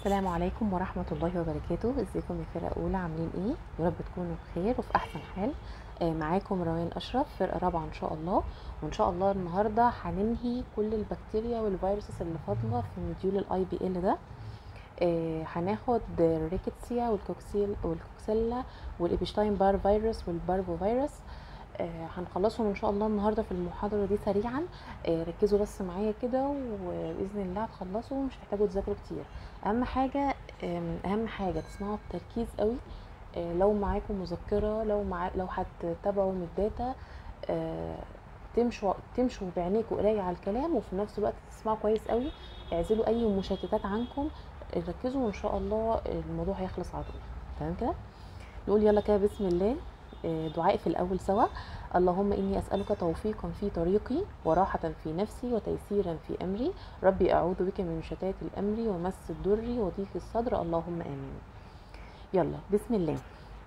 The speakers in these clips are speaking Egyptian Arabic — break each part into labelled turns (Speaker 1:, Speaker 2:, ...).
Speaker 1: السلام عليكم ورحمة الله وبركاته ازيكم يا فرقة أولى عاملين ايه يا رب تكونوا بخير وفي أحسن حال آه معاكم روان أشرف فرقة رابعة إن شاء الله وإن شاء الله النهاردة هننهي كل البكتيريا والفيروسز اللي فاضلة في مديول الاي بي ال ده آه هناخد الريكتسيا والكوكسيل والكوكسيلا والإبشتاين بار فيروس والبارفو فيروس آه هنخلصهم ان شاء الله النهارده في المحاضره دي سريعا آه ركزوا بس معايا كده وباذن الله هتخلصوا مش هتحتاجوا تذاكروا كتير اهم حاجه آم، اهم حاجه تسمعوا بتركيز قوي آه لو معاكم مذكره لو مع لو هتتابعوا من الداتا آه، تمشوا تمشوا بعينيكم قرايه على الكلام وفي نفس الوقت تسمعوا كويس قوي اعزلوا اي مشتتات عنكم آه، ركزوا وان شاء الله الموضوع هيخلص على طول تمام كده نقول يلا كده بسم الله آه، دعاء في الاول سوا اللهم اني اسالك توفيقا في طريقي وراحه في نفسي وتيسيرا في امري ربي اعوذ بك من شتات الامر ومس الضر وضيق الصدر اللهم امين يلا بسم الله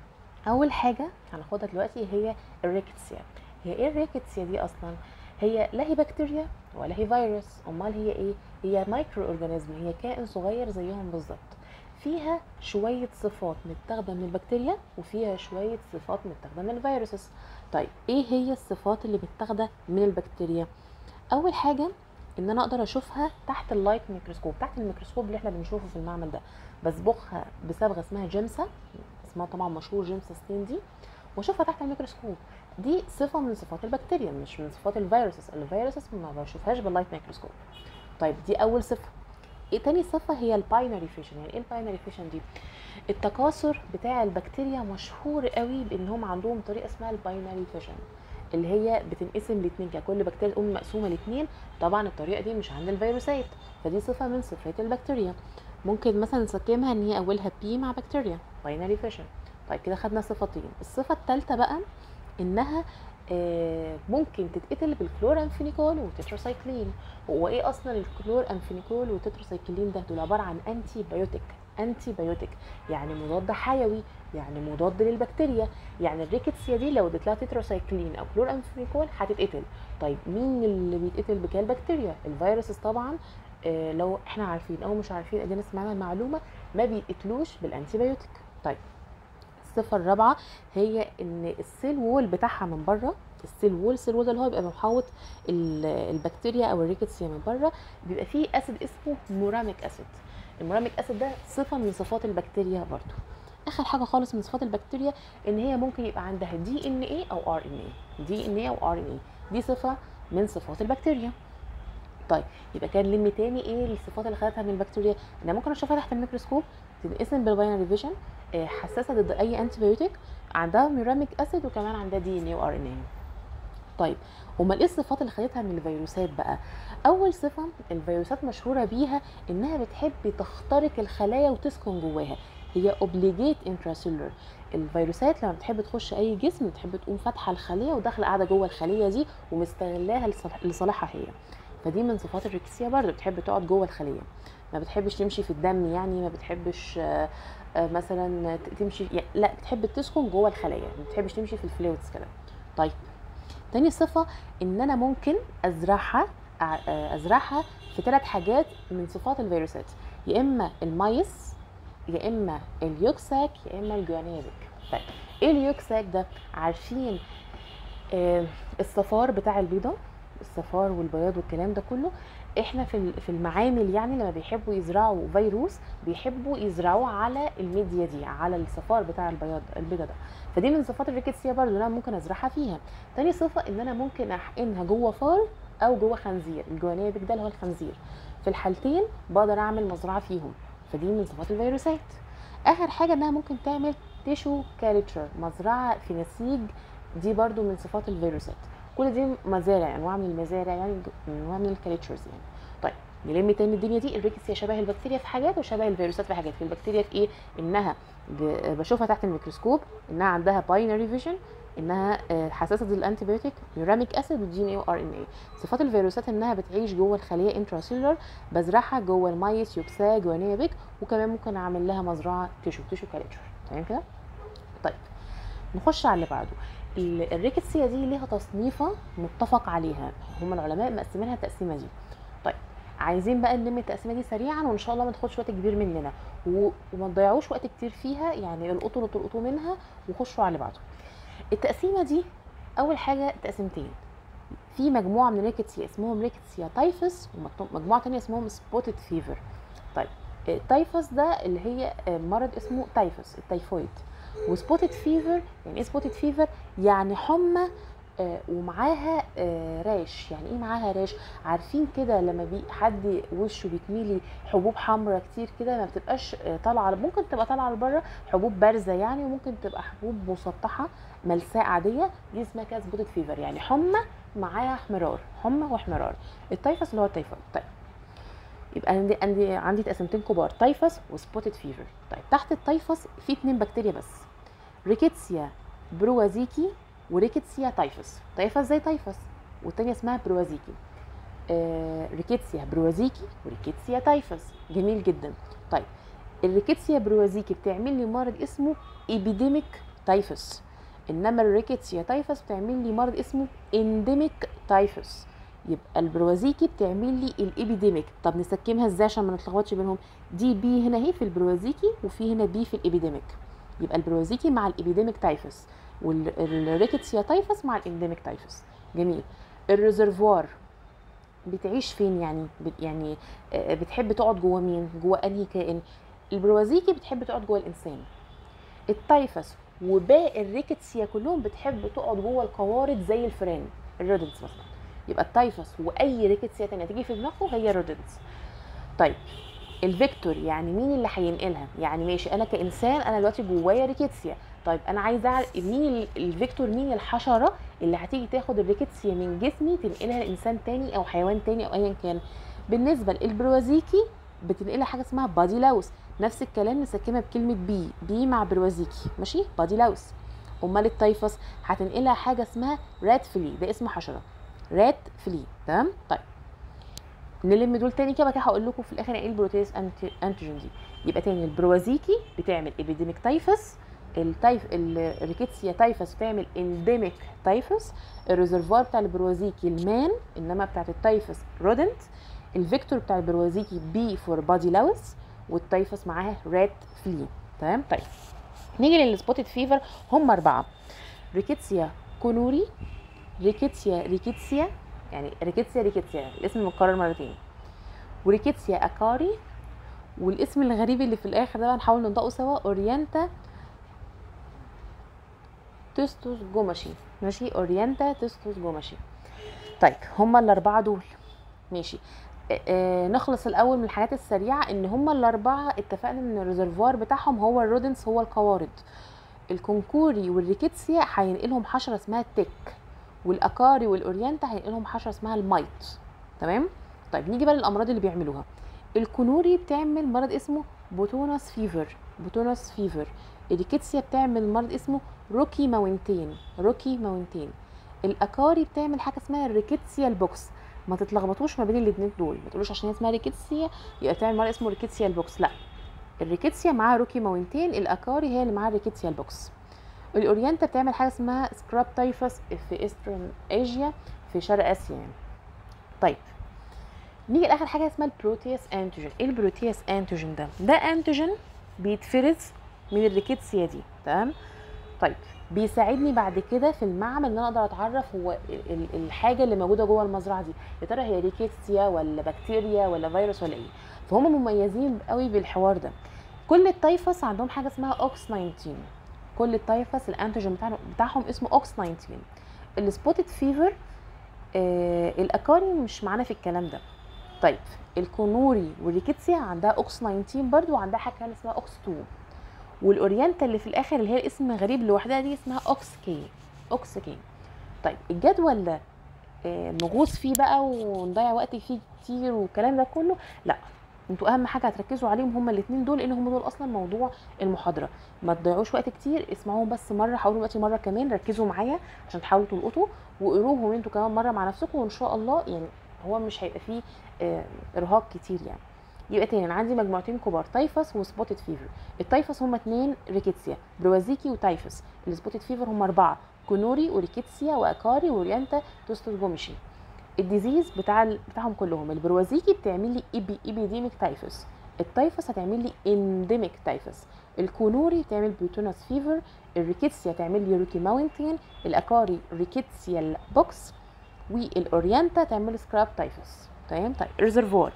Speaker 1: اول حاجه هناخدها دلوقتي هي الريكتسيا هي ايه الريكتسيا دي اصلا هي لا هي بكتيريا ولا هي فيروس امال هي ايه هي مايكرو اورجانيزم هي كائن صغير زيهم بالظبط فيها شويه صفات متاخده من البكتيريا وفيها شويه صفات متاخده من الفيروسز طيب ايه هي الصفات اللي متاخده من البكتيريا اول حاجه ان انا اقدر اشوفها تحت اللايت ميكروسكوب تحت الميكروسكوب اللي احنا بنشوفه في المعمل ده بصبغها بصبغه اسمها جيمسا اسمها طبعا مشهور جيمسا ستين دي واشوفها تحت الميكروسكوب دي صفه من صفات البكتيريا مش من صفات الفيروسز الفيروسز ما بشوفهاش باللايت ميكروسكوب طيب دي اول صفه ايه تاني صفه هي الباينري فيشن يعني ايه الباينري فيشن دي التكاثر بتاع البكتيريا مشهور قوي بانهم عندهم طريقه اسمها الباينري فيشن اللي هي بتنقسم لاتنين كده كل بكتيريا تقوم مقسومه لاتنين طبعا الطريقه دي مش عند الفيروسات فدي صفه من صفات البكتيريا ممكن مثلا نسميها ان هي اولها بي مع بكتيريا باينري فيشن طيب كده خدنا صفتين الصفه الثالثه بقى انها آه، ممكن تتقتل بالكلورامفينيكول وتتراسايكلين هو ايه اصلا الكلورامفينيكول والتتراسايكلين ده دول عباره عن انتي بايوتيك انتي بايوتيك يعني مضاد حيوي يعني مضاد للبكتيريا يعني الريكتسيا دي لو اديت لها تتراسايكلين او كلورامفينيكول هتتقتل طيب مين اللي بيتقتل بكده البكتيريا الفيروسز طبعا آه، لو احنا عارفين او مش عارفين ادينا سمعنا المعلومه ما بيتقتلوش بالانتي بايوتيك طيب الصفه الرابعه هي ان السيل وول بتاعها من بره السيل وول السيل وول ده اللي هو بيبقى محاوط ال- البكتيريا او الريكتسيا من بره بيبقى فيه اسيد اسمه موراميك اسيد الموراميك اسيد ده صفه من صفات البكتيريا برضو اخر حاجه خالص من صفات البكتيريا ان هي ممكن يبقى عندها دي ان ايه او ار ان ايه دي ان ايه او ار ان ايه دي صفه من صفات البكتيريا طيب يبقى كان لم تاني ايه الصفات اللي خدتها من البكتيريا انا ممكن اشوفها تحت الميكروسكوب تنقسم بالباينري فيجن حساسه ضد اي انتي بايوتيك عندها ميراميك اسيد وكمان عندها دي ان اي وار ان اي طيب امال ايه الصفات اللي خدتها من الفيروسات بقى اول صفه الفيروسات مشهوره بيها انها بتحب تخترق الخلايا وتسكن جواها هي اوبليجيت انتراسيلولر الفيروسات لما بتحب تخش اي جسم بتحب تقوم فاتحه الخليه وداخله قاعده جوه الخليه دي ومستغلاها لصالح- لصالحها هي فدي من صفات الريكسيا برضه بتحب تقعد جوه الخليه ما بتحبش تمشي في الدم يعني ما بتحبش آه، آه، مثلا ت- تمشي يعني لا بتحب تسكن جوه الخلايا ما بتحبش تمشي في الفلويدز كده طيب تاني صفة ان انا ممكن ازرعها أع- آه، ازرعها في ثلاث حاجات من صفات الفيروسات يا اما المايس يا اما اليوكساك يا اما الجوانيبك طيب ايه اليوكساك ده عارفين آه، الصفار بتاع البيضة الصفار والبياض والكلام ده كله احنا في ال- في المعامل يعني لما بيحبوا يزرعوا فيروس بيحبوا يزرعوه على الميديا دي على الصفار بتاع البياض البيضة ده فدي من صفات الريكتسيا برضو انا ممكن ازرعها فيها تاني صفة ان انا ممكن احقنها جوه فار او جوه خنزير الجوانبك ده اللي هو الخنزير في الحالتين بقدر اعمل مزرعة فيهم فدي من صفات الفيروسات اخر حاجة انها ممكن تعمل تيشو كالتشر مزرعة في نسيج دي برضو من صفات الفيروسات كل دي مزارع انواع من المزارع يعني انواع من الكالتشرز يعني طيب نلم تاني الدنيا دي الريكسيا شبه البكتيريا في حاجات وشبه الفيروسات في حاجات في البكتيريا في ايه انها ب- بشوفها تحت الميكروسكوب انها عندها باينري فيجن انها آه، حساسه ضد الانتيبيوتيك يوراميك اسيد ودي ان اي وار ان اي صفات الفيروسات انها بتعيش جوه الخليه انتراسيلولر بزرعها جوه المايس يوكسا جوانيبك وكمان ممكن اعمل لها مزرعه تيشو تيشو كالتشر تمام كده طيب نخش على اللي بعده ال- الريكتسيا دي ليها تصنيفه متفق عليها هم العلماء مقسمينها التقسيمه دي طيب عايزين بقى نلم التقسيمه دي سريعا وان شاء الله ما تاخدش وقت كبير مننا و- وما تضيعوش وقت كتير فيها يعني القطوا اللي تلقطوا منها وخشوا على اللي بعده التقسيمه دي اول حاجه تقسيمتين في مجموعه من الريكتسيا اسمهم ريكتسيا تايفس ومجموعه تانية اسمهم سبوتد فيفر طيب التايفس ده اللي هي آه، مرض اسمه تايفس التيفويد وسبوتد فيفر يعني ايه سبوتد فيفر يعني حمى آه، ومعاها آه، راش يعني ايه معاها راش عارفين كده لما بي حد وشه بيتميلي حبوب حمراء كتير كده ما بتبقاش آه، طالعه ممكن تبقى طالعه لبره حبوب بارزه يعني وممكن تبقى حبوب مسطحه ملساء عاديه دي اسمها كده سبوتد فيفر يعني حمى معاها احمرار حمى واحمرار التيفس اللي هو التيفويد طيب يبقى عندي عندي عندي تقسيمتين كبار تايفس وسبوتد فيفر طيب تحت التايفس في اتنين بكتيريا بس ريكيتسيا بروازيكي وريكيتسيا تايفس تايفس زي تايفس والتانية اسمها بروازيكي آه ريكيتسيا بروازيكي وريكيتسيا تايفس جميل جدا طيب الريكيتسيا بروازيكي بتعمل لي مرض اسمه ايبيديميك تايفس انما الريكيتسيا تايفس بتعمل لي مرض اسمه انديميك تايفس يبقى البروازيكي بتعمل لي الابيديميك طب نسكمها ازاي عشان ما نتلخبطش بينهم دي بي هنا اهي في البروازيكي وفي هنا بي في الابيديميك يبقى البروازيكي مع الابيديميك تايفس والريكتسيا تايفس مع الانديميك تايفس جميل الريزرفوار بتعيش فين يعني بت- يعني آه، بتحب تقعد جوه مين جوه انهي كائن البروازيكي بتحب تقعد جوه الانسان التايفس وباقي الريكتسيا كلهم بتحب تقعد جوه القوارض زي الفئران الرودنتس مثلا يبقى التايفس واي ريكتسيا تانية تيجي في دماغه هي رودنتس طيب الفيكتور يعني مين اللي هينقلها يعني ماشي انا كانسان انا دلوقتي جوايا ريكيتسيا طيب انا عايزه اعرف مين ال- الفيكتور مين الحشره اللي هتيجي تاخد الريكيتسيا من جسمي تنقلها لانسان تاني او حيوان تاني او ايا كان بالنسبه للبروازيكي بتنقلها حاجه اسمها بادي لاوس نفس الكلام نسكمها بكلمه بي بي مع بروازيكي ماشي بادي لاوس امال التايفس هتنقلها حاجه اسمها رات فلي ده اسم حشره رات فلي تمام طيب نلم دول تاني كده بعد كده هقول لكم في الاخر ايه البروتيز أنتي- انتيجين دي يبقى تاني البروازيكي بتعمل ابيديميك تايفس التايف الريكيتسيا تايفس بتعمل انديميك تايفس الريزرفوار بتاع البروازيكي المان انما بتاعت التايفس رودنت الفيكتور بتاع البروازيكي بي فور بادي لاوس والتايفس معاها رات فلي تمام طيب نيجي للسبوتد فيفر هم اربعه ريكيتسيا كونوري ريكيتسيا ريكيتسيا يعني ريكيتسيا ريكيتسيا الاسم متكرر مرتين وريكيتسيا اكاري والاسم الغريب اللي في الاخر ده بقى نحاول ننطقه سوا اورينتا تستوس جوماشي ماشي اورينتا تستوس جوماشي طيب هما الاربعه دول ماشي آه، آه، نخلص الاول من الحاجات السريعه ان هما الاربعه اتفقنا ان الريزرفوار بتاعهم هو الرودنس هو القوارض الكونكوري والريكيتسيا هينقلهم حشره اسمها التك والاكاري والاورينتا هينقلهم حشره اسمها المايت تمام طيب نيجي بقى للامراض اللي بيعملوها الكونوري بتعمل مرض اسمه بوتونس فيفر بوتونس فيفر الريكيتسيا بتعمل مرض اسمه روكي ماونتين روكي ماونتين الاكاري بتعمل حاجه اسمها الريكيتسيا البوكس ما تتلخبطوش ما بين الاثنين دول ما تقولوش عشان هي اسمها ريكيتسيا يبقى بتعمل مرض اسمه ريكيتسيا البوكس لا الريكيتسيا معاها روكي ماونتين الاكاري هي اللي معاها ريكيتسيا البوكس الاورينتا بتعمل حاجه اسمها سكراب تايفس في ايسترن ايجيا في شرق اسيا يعني طيب نيجي لاخر حاجه اسمها البروتياس انتيجين ايه البروتياس انتيجين ده ده انتيجين بيتفرز من الريكيتسيا دي تمام طيب بيساعدني بعد كده في المعمل ان انا اقدر اتعرف هو ال- ال- الحاجه اللي موجوده جوه المزرعه دي يا ترى هي ريكيتسيا ولا بكتيريا ولا فيروس ولا ايه فهم مميزين قوي بالحوار ده كل التايفس عندهم حاجه اسمها اوكس 19 كل التايفس الانتيجين بتاعهم بتاعهم اسمه اوكس 19 السبوتد فيفر آه الاكاري مش معانا في الكلام ده طيب الكونوري والريكيتسيا عندها اوكس 19 برضو وعندها حاجه كمان اسمها اوكس 2 والاورينتا اللي في الاخر اللي هي الاسم غريب لوحدها دي اسمها اوكس كي اوكس كي طيب الجدول ده آه، نغوص فيه بقى ونضيع وقت فيه كتير والكلام ده كله لا انتوا اهم حاجه هتركزوا عليهم هما الاثنين دول لان هما دول اصلا موضوع المحاضره ما تضيعوش وقت كتير اسمعوهم بس مره حاولوا دلوقتي مره كمان ركزوا معايا عشان تحاولوا تلقطوا وقروهم انتوا كمان مره مع نفسكم وان شاء الله يعني هو مش هيبقى فيه آه، ارهاق كتير يعني يبقى تاني انا عندي مجموعتين كبار تايفس وسبوتد فيفر التايفس هما اتنين ريكيتسيا بروازيكي وتايفس السبوتد فيفر هما اربعه كونوري وريكيتسيا واكاري واورينتا توستوس جوميشي الديزيز بتاع ال- بتاعهم كلهم البروازيكي بتعمل لي ايبي ايبيديميك تايفوس التايفوس هتعمل لي انديميك تايفوس الكونوري تعمل بيوتونس فيفر الريكيتسيا تعمل لي روكي ماونتين الاكاري ريكيتسيا بوكس والاورينتا تعمل سكراب تايفوس تمام طيب ريزرفوار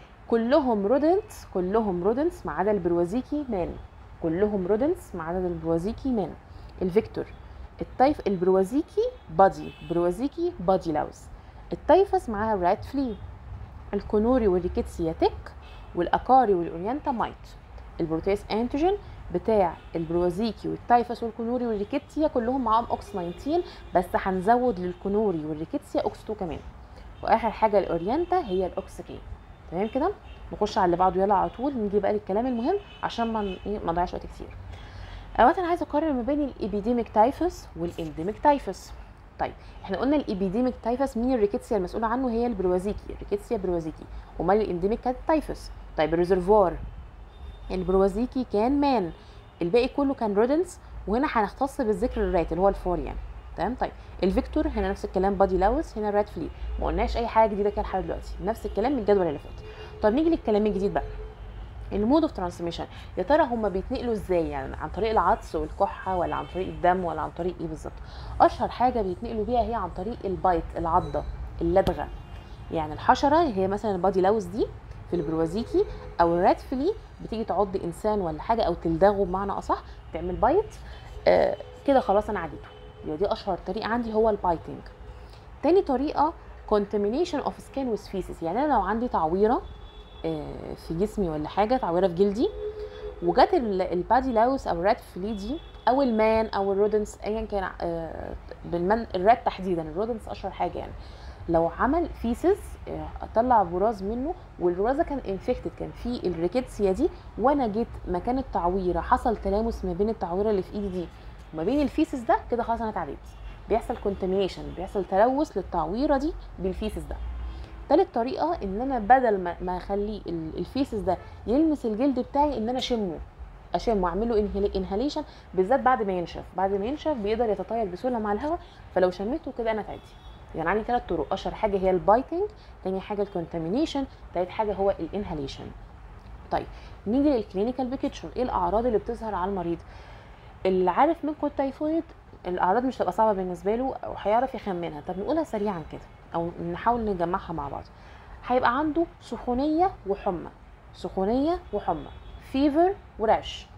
Speaker 1: كلهم رودنتس كلهم رودنتس ما عدا البروازيكي مان كلهم رودنتس ما عدا البروازيكي مان الفيكتور التايف البروازيكي بادي بروازيكي بادي لاوز التايفس معاها رات فلي الكونوري والريكيتسيا تك والاكاري والاورينتا مايت البروتيس انتيجين بتاع البروازيكي والتايفس والكونوري والريكيتسيا كلهم معاهم اوكس 19 بس هنزود للكونوري والريكيتسيا اوكس 2 كمان واخر حاجه الاورينتا هي الاوكس كي تمام كده نخش على اللي بعده يلا على طول نيجي بقى للكلام المهم عشان ما إيه، ما نضيعش وقت كتير اوقات انا عايزه اقارن ما بين الابيديميك تايفس والانديميك تايفس طيب احنا قلنا الابيديميك تايفس مين الريكيتسيا المسؤوله عنه هي البروازيكي الريكيتسيا بروازيكي امال الانديميك كانت تايفس طيب الريزرفوار البروازيكي كان مان الباقي كله كان رودنس وهنا هنختص بالذكر الرات اللي هو الفور يعني تمام طيب الفيكتور هنا نفس الكلام بادي لاوس هنا الرات فلي ما قلناش اي حاجه جديده كده لحد دلوقتي نفس الكلام من الجدول اللي فات طب نيجي للكلام الجديد بقى المود اوف ترانسميشن يا ترى هما بيتنقلوا ازاي يعني عن طريق العطس والكحه ولا عن طريق الدم ولا عن طريق ايه بالظبط اشهر حاجه بيتنقلوا بيها هي عن طريق البايت العضه اللدغه يعني الحشره هي مثلا البادي لاوس دي في البروازيكي او الرات فلي بتيجي تعض انسان ولا حاجه او تلدغه بمعنى اصح تعمل بايت آه كده خلاص انا عديته يبقى دي اشهر طريقه عندي هو البايتنج تاني طريقه contamination of skin with feces يعني انا لو عندي تعويره آه، في جسمي ولا حاجه تعويره في جلدي وجت ال- البادي لاوس او الرات فلي دي او المان او الرودنس ايا كان آه، بالمن الرات تحديدا الرودنس اشهر حاجه يعني لو عمل فيسز طلع براز منه والبراز ده كان انفكتد كان فيه الريكيتسيا دي وانا جيت مكان التعويره حصل تلامس ما بين التعويره اللي في ايدي دي وما بين الفيسز ده كده خلاص انا اتعديت بيحصل كونتامينيشن بيحصل تلوث للتعويره دي بالفيسز ده تالت طريقه ان انا بدل ما ما اخليه ال- الفيسز ده يلمس الجلد بتاعي ان انا اشمه اشمه اعمل له انهاليشن بالذات بعد ما ينشف بعد ما ينشف بيقدر يتطاير بسهوله مع الهواء فلو شميته كده انا اتعدي يعني عندي ثلاث طرق اشهر حاجه هي البايتنج تاني حاجه الكونتامينيشن تالت حاجه هو الانهاليشن طيب نيجي للكلينيكال بيكتشر ايه الاعراض اللي بتظهر على المريض اللي عارف منكم التيفويد الاعراض مش هتبقى صعبه بالنسبه له او هيعرف يخمنها طب نقولها سريعا كده او نحاول نجمعها مع بعض هيبقى عنده سخونيه وحمى سخونيه وحمى فيفر وراش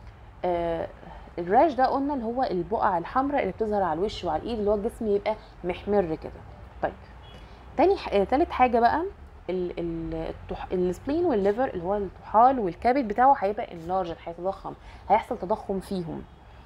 Speaker 1: آه الراش ده قلنا اللي هو البقع الحمراء اللي بتظهر على الوش وعلى الايد اللي هو الجسم يبقى محمر كده طيب تاني ح... آه، تالت حاجه بقى ال- ال- الطح... السبلين والليفر اللي هو الطحال والكبد بتاعه هيبقى انلارج هيتضخم هيحصل تضخم فيهم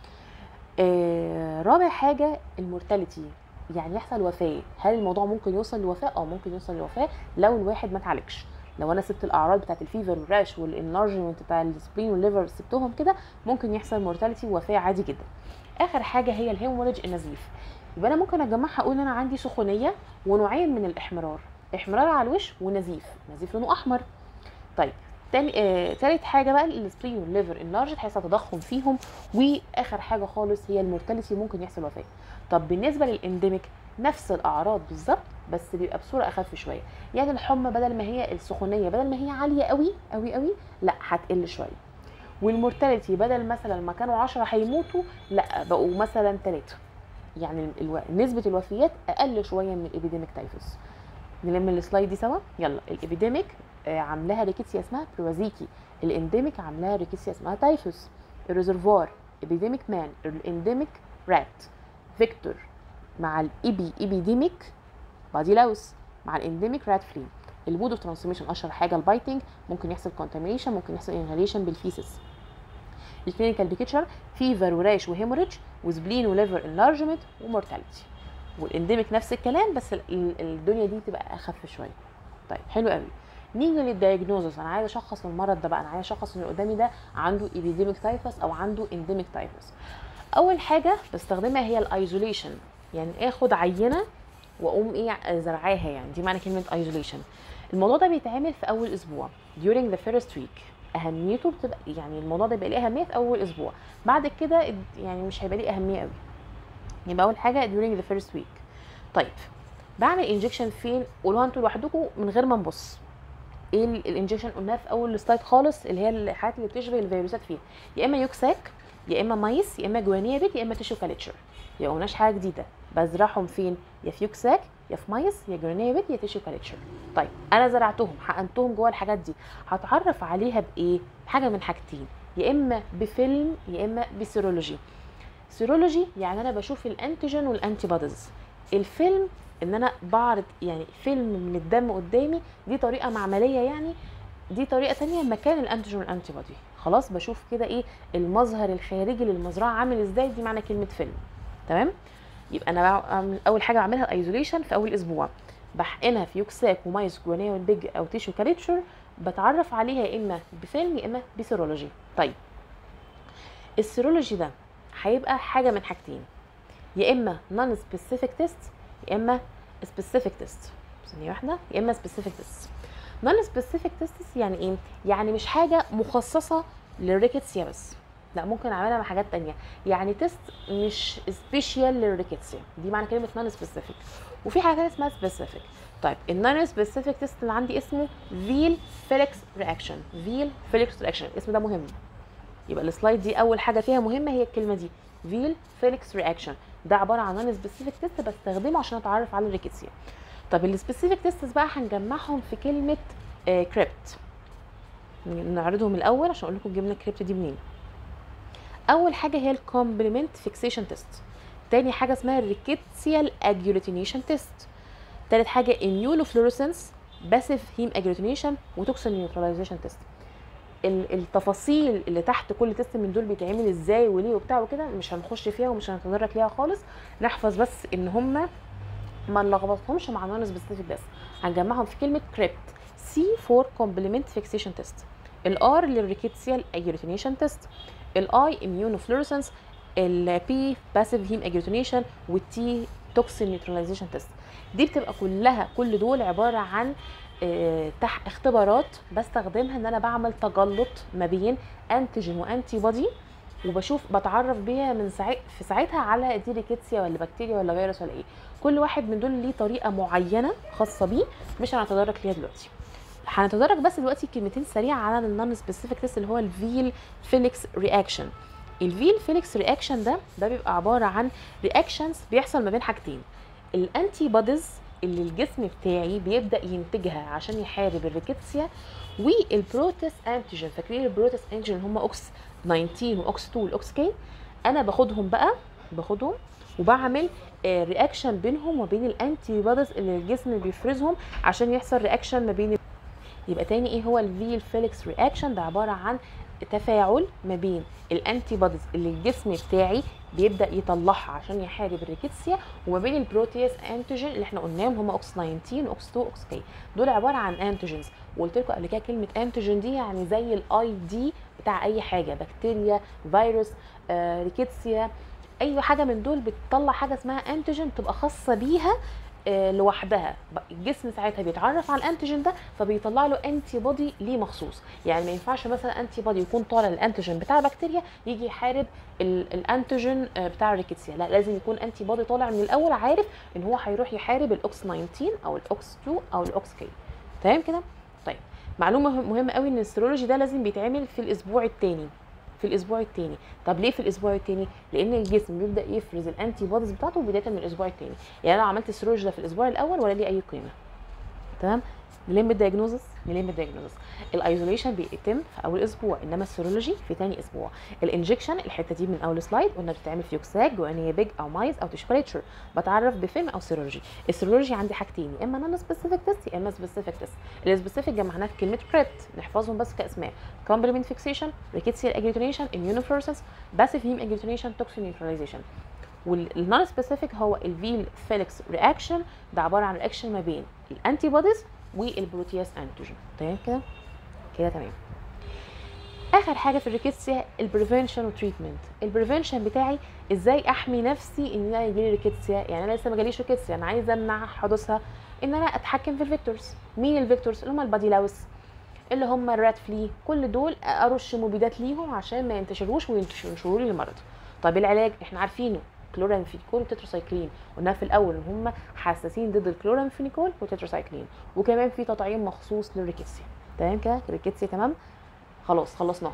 Speaker 1: آه رابع حاجه المورتاليتي يعني يحصل وفاه هل الموضوع ممكن يوصل لوفاه اه ممكن يوصل لوفاه لو الواحد ما اتعالجش لو انا سبت الاعراض بتاعت الفيفر والراش والانلارجمنت بتاع السبلين والليفر سبتهم كده ممكن يحصل مورتاليتي ووفاه عادي جدا اخر حاجه هي الهيموريج النزيف يبقى انا ممكن اجمعها اقول ان انا عندي سخونيه ونوعين من الاحمرار احمرار على الوش ونزيف نزيف لونه احمر طيب تاني آه، تالت حاجه بقى السبرين والليفر انلارجد هيحصل تضخم فيهم واخر حاجه خالص هي المورتاليتي ممكن يحصل وفاه طب بالنسبه للانديميك نفس الاعراض بالظبط بس بيبقى بصوره اخف شويه يعني الحمى بدل ما هي السخونيه بدل ما هي عاليه قوي قوي قوي لا هتقل شويه والمورتاليتي بدل مثلا ما كانوا 10 هيموتوا لا بقوا مثلا 3 يعني الو... نسبه الوفيات اقل شويه من الابيديميك تايفوس نلم السلايد دي سوا يلا الابيديميك آه، عاملاها ريكيتسيا اسمها بروازيكي الانديميك عاملاها ريكيتسيا اسمها تايفوس الريزرفوار ابيديميك مان الانديميك رات فيكتور مع الايبي ايبيديميك بادي لاوس مع الانديميك رات فلي المود اوف ترانسميشن اشهر حاجه البايتنج ممكن يحصل كونتامينيشن ممكن يحصل انهاليشن بالفيسس الكلينيكال بيكتشر فيفر وراش وهيموريدج وسبلين وليفر انلارجمنت ومورتاليتي والانديميك نفس الكلام بس ال- ال- الدنيا دي تبقى اخف شويه طيب حلو قوي نيجي للدايجنوزس انا عايزه اشخص المرض ده بقى انا عايزه اشخص ان اللي قدامي ده عنده ايبيديميك تايفس او عنده انديميك تايفس اول حاجه بستخدمها هي الايزوليشن يعني اخد عينه واقوم ايه زرعاها يعني دي معنى كلمه ايزوليشن الموضوع ده بيتعمل في اول اسبوع during the first week اهميته بتبقى يعني الموضوع ده بيبقى ليه اهميه في اول اسبوع بعد كده يعني مش هيبقى ليه اهميه قوي يبقى اول حاجه during the first week طيب بعمل انجكشن فين قولوها انتوا لوحدكم من غير ما نبص ايه الانجكشن قلناها في اول سلايد خالص اللي هي الحاجات اللي بتشبه الفيروسات فين يا اما يوكساك يا اما مايس يا اما جوانيه بيت يا اما تيشو كالتشر يبقى قلناش حاجه جديده بزرعهم فين يا في يوكساك يا في مايس يا جوانيه بيت يا تيشو كالتشر طيب انا زرعتهم حقنتهم جوه الحاجات دي هتعرف عليها بايه حاجه من حاجتين يا اما بفيلم يا اما بسيرولوجي سيرولوجي يعني انا بشوف الانتيجين والانتي بوديز الفيلم ان انا بعرض يعني فيلم من الدم قدامي دي طريقه معمليه يعني دي طريقه تانية مكان الانتيجين والانتي بودي خلاص بشوف كده ايه المظهر الخارجي للمزرعه عامل ازاي دي معنى كلمه فيلم تمام يبقى انا بعمل اول حاجه بعملها الايزوليشن في اول اسبوع بحقنها في يوكساك ومايس جوانيه والبيج او تيشو كاليتشر بتعرف عليها يا اما بفيلم يا اما بسيرولوجي طيب السيرولوجي ده هيبقى حاجه من حاجتين يا اما نون سبيسيفيك تيست يا اما سبيسيفيك تيست ثانيه واحده يا اما سبيسيفيك تيست نون سبيسيفيك تيست يعني ايه يعني مش حاجه مخصصه للريكتسيا بس لا ممكن اعملها مع حاجات تانية يعني تيست مش سبيشال للريكتسيا دي معنى كلمه نون سبيسيفيك وفي حاجه تانية اسمها سبيسيفيك طيب النون سبيسيفيك تيست اللي عندي اسمه فيل فيليكس رياكشن فيل فيليكس رياكشن الاسم ده مهم يبقى السلايد دي اول حاجه فيها مهمه هي الكلمه دي فيل فيليكس رياكشن ده عباره عن نون سبيسيفيك تيست بستخدمه عشان اتعرف على الريكتسيا طب السبيسيفيك تيستس بقى هنجمعهم في كلمه آه كريبت نعرضهم الاول عشان اقول لكم جبنا الكريبت دي منين اول حاجه هي الكومبلمنت فيكسيشن تيست تاني حاجه اسمها الريكيتسيال اجلوتينيشن تيست تالت حاجه اميونوفلوريسنس باسيف هيم اجلوتينيشن وتوكسين نيوتراليزيشن تيست التفاصيل اللي تحت كل تيست من دول بيتعمل ازاي وليه وبتاع وكده مش هنخش فيها ومش هنتدرج ليها خالص نحفظ بس ان هم ما نلخبطهمش مع نون سبيسيفيك بس هنجمعهم في كلمه كريبت سي فور كومبلمنت فيكسيشن تيست الار للريكيتسيال اجلوتينيشن تيست الاي اميونوفلوريسنس البي باسيف هيم اجلوتينيشن والتي توكسين نيوتراليزيشن تيست دي بتبقى كلها كل دول عباره عن اه تحت اختبارات بستخدمها ان انا بعمل تجلط ما بين انتيجين وانتي بودي وبشوف بتعرف بيها من ساعت في ساعتها على دي ريكيتسيا ولا بكتيريا ولا فيروس ولا ايه كل واحد من دول ليه طريقه معينه خاصه بيه مش هنتدرج ليها دلوقتي هنتدرج بس دلوقتي كلمتين سريعه على النون سبيسيفيك تيست اللي هو الفيل فيليكس رياكشن الفيل فيليكس رياكشن ده ده بيبقى عباره عن رياكشنز بيحصل ما بين حاجتين الانتي بوديز اللي الجسم بتاعي بيبدا ينتجها عشان يحارب الريكيتسيا والبروتيس انتيجين فاكرين البروتيس انتيجين اللي هم اوكس 19 واوكس 2 والاوكس كي انا باخدهم بقى باخدهم وبعمل رياكشن بينهم وبين الانتي بوديز اللي الجسم بيفرزهم عشان يحصل رياكشن ما بين يبقى تاني ايه هو الفيل فيليكس رياكشن ده عباره عن تفاعل ما بين الانتي بوديز اللي الجسم بتاعي بيبدا يطلعها عشان يحارب الريكيتسيا وما بين البروتياس انتيجين اللي احنا قلناهم هم اوكس 19 واوكس 2 واوكس كي دول عباره عن انتيجينز وقلت لكم قبل كده كلمه انتيجين دي يعني زي الاي دي بتاع اي حاجه بكتيريا فيروس آه، ريكيتسيا اي حاجه من دول بتطلع حاجه اسمها انتيجين تبقى خاصه بيها آه، لوحدها الجسم ساعتها بيتعرف على الانتيجين ده فبيطلع له انتي بودي ليه مخصوص يعني ما ينفعش مثلا انتي بودي يكون طالع الانتيجين بتاع بكتيريا يجي يحارب ال- الانتيجين آه، بتاع الريكيتسيا لا لازم يكون انتي بودي طالع من الاول عارف ان هو هيروح يحارب الاوكس 19 او الاوكس 2 او الاوكس كي تمام كده طيب معلومه مهم- مهمه قوي ان السيرولوجي ده لازم بيتعمل في الاسبوع الثاني في الاسبوع الثاني طب ليه في الاسبوع الثاني لان الجسم بيبدا يفرز الانتي بوديز بتاعته بدايه من الاسبوع الثاني يعني انا لو عملت السيرولوجي ده في الاسبوع الاول ولا ليه اي قيمه تمام نلم الدايجنوزس نلم الدايجنوزس الايزوليشن بيتم في اول اسبوع انما السيرولوجي في ثاني اسبوع الانجكشن الحته دي من اول سلايد قلنا بتتعمل في يوكساك جوانيه بيج او مايز او تشبريتشر بتعرف بفيلم او سيرولوجي السيرولوجي عندي حاجتين يا اما نون سبيسيفيك تيست يا اما سبيسيفيك تيست السبيسيفيك جمعناه في كلمه بريت نحفظهم بس كاسماء كومبلمنت فيكسيشن ريكيتسيال اجلوتينيشن اميونوفلورسنس باسيف هيم اجلوتينيشن توكسين نيوتراليزيشن والنون سبيسيفيك هو الفيل فيليكس رياكشن ده عباره عن رياكشن ما بين الانتي بوديز والبروتياس انتيجين تمام كده كده تمام اخر حاجه في الريكيتسيا البريفنشن وتريتمنت البريفنشن بتاعي ازاي احمي نفسي ان انا يجيلي ريكيتسيا يعني انا لسه ما جاليش ريكيتسيا انا عايزه امنع حدوثها ان انا اتحكم في الفيكتورز مين الفيكتورز اللي هم البادي لاوس اللي هم الرات فلي كل دول ارش مبيدات ليهم عشان ما ينتشروش وينتشروا لي المرض طب العلاج احنا عارفينه كلورامفينيكول وتتراسايكلين قلنا في الاول ان هم حساسين ضد الكلورامفينيكول والتتراسايكلين وكمان في تطعيم مخصوص للريكيتسيا تمام كده الريكيتسيا تمام خلاص خلصناها